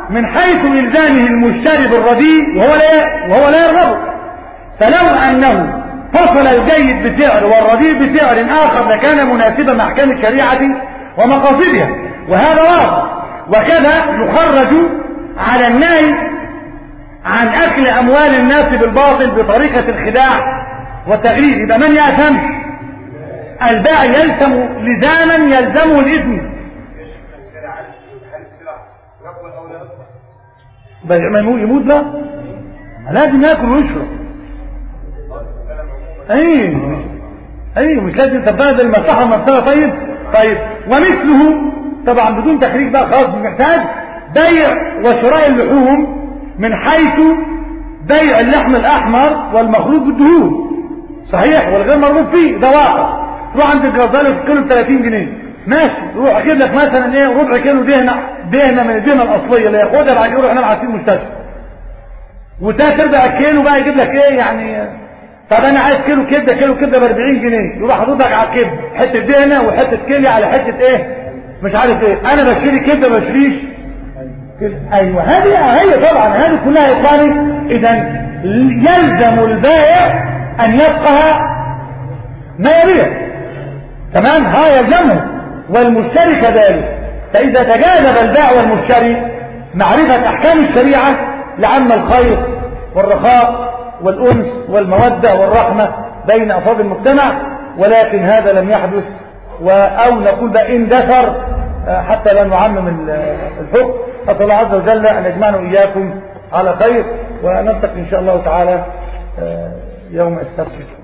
من حيث إلزامه المشتري بالرديء وهو لا وهو لا يرغبه فلو أنه فصل الجيد بسعر والرديء بسعر آخر لكان مناسبا مع أحكام الشريعة ومقاصدها وهذا واضح وكذا يخرج على النهي عن أكل أموال الناس بالباطل بطريقة الخداع والتغريب يبقى من يأثم البائع يلزم لزاما يلزمه الإثم ما يموت لا لازم ياكل ويشرب ايوه ايوه مش لازم تبادل المصلحه والمصلحه طيب طيب ومثله طبعا بدون تخريج بقى خلاص مش محتاج بيع وشراء اللحوم من حيث بيع اللحم الاحمر والمخلوط بالدهون صحيح والغير مرغوب فيه ده واقع تروح عند الجزار في كيلو ب 30 جنيه ماشي روح اجيب لك مثلا ايه ربع كيلو دهنه دهنه من الدهنه الاصليه اللي ياخدها بعد يروح ينام على المستشفى وتلات ارباع الكيلو بقى يجيب لك ايه يعني طب انا عايز كيلو كبده كيلو كبده ب 40 جنيه يروح حاطط لك على الكبده حته دهنه وحته كلي على حته ايه مش عارف ايه انا بشتري كبده ما بشتريش ايوه هذه هي طبعا هذه كلها يا اخواني اذا يلزم البائع ان يفقه ما يبيع تمام ها يلزمه والمشتري كذلك فاذا تجاذب البائع والمشتري معرفه احكام الشريعه لعم الخير والرخاء والأنس والمودة والرحمة بين أفراد المجتمع ولكن هذا لم يحدث أو نقول بقى اندثر حتى لا نعمم الحكم أسأل الله عز وجل أن يجمعنا إياكم على خير ونلتقي إن شاء الله تعالى يوم السبت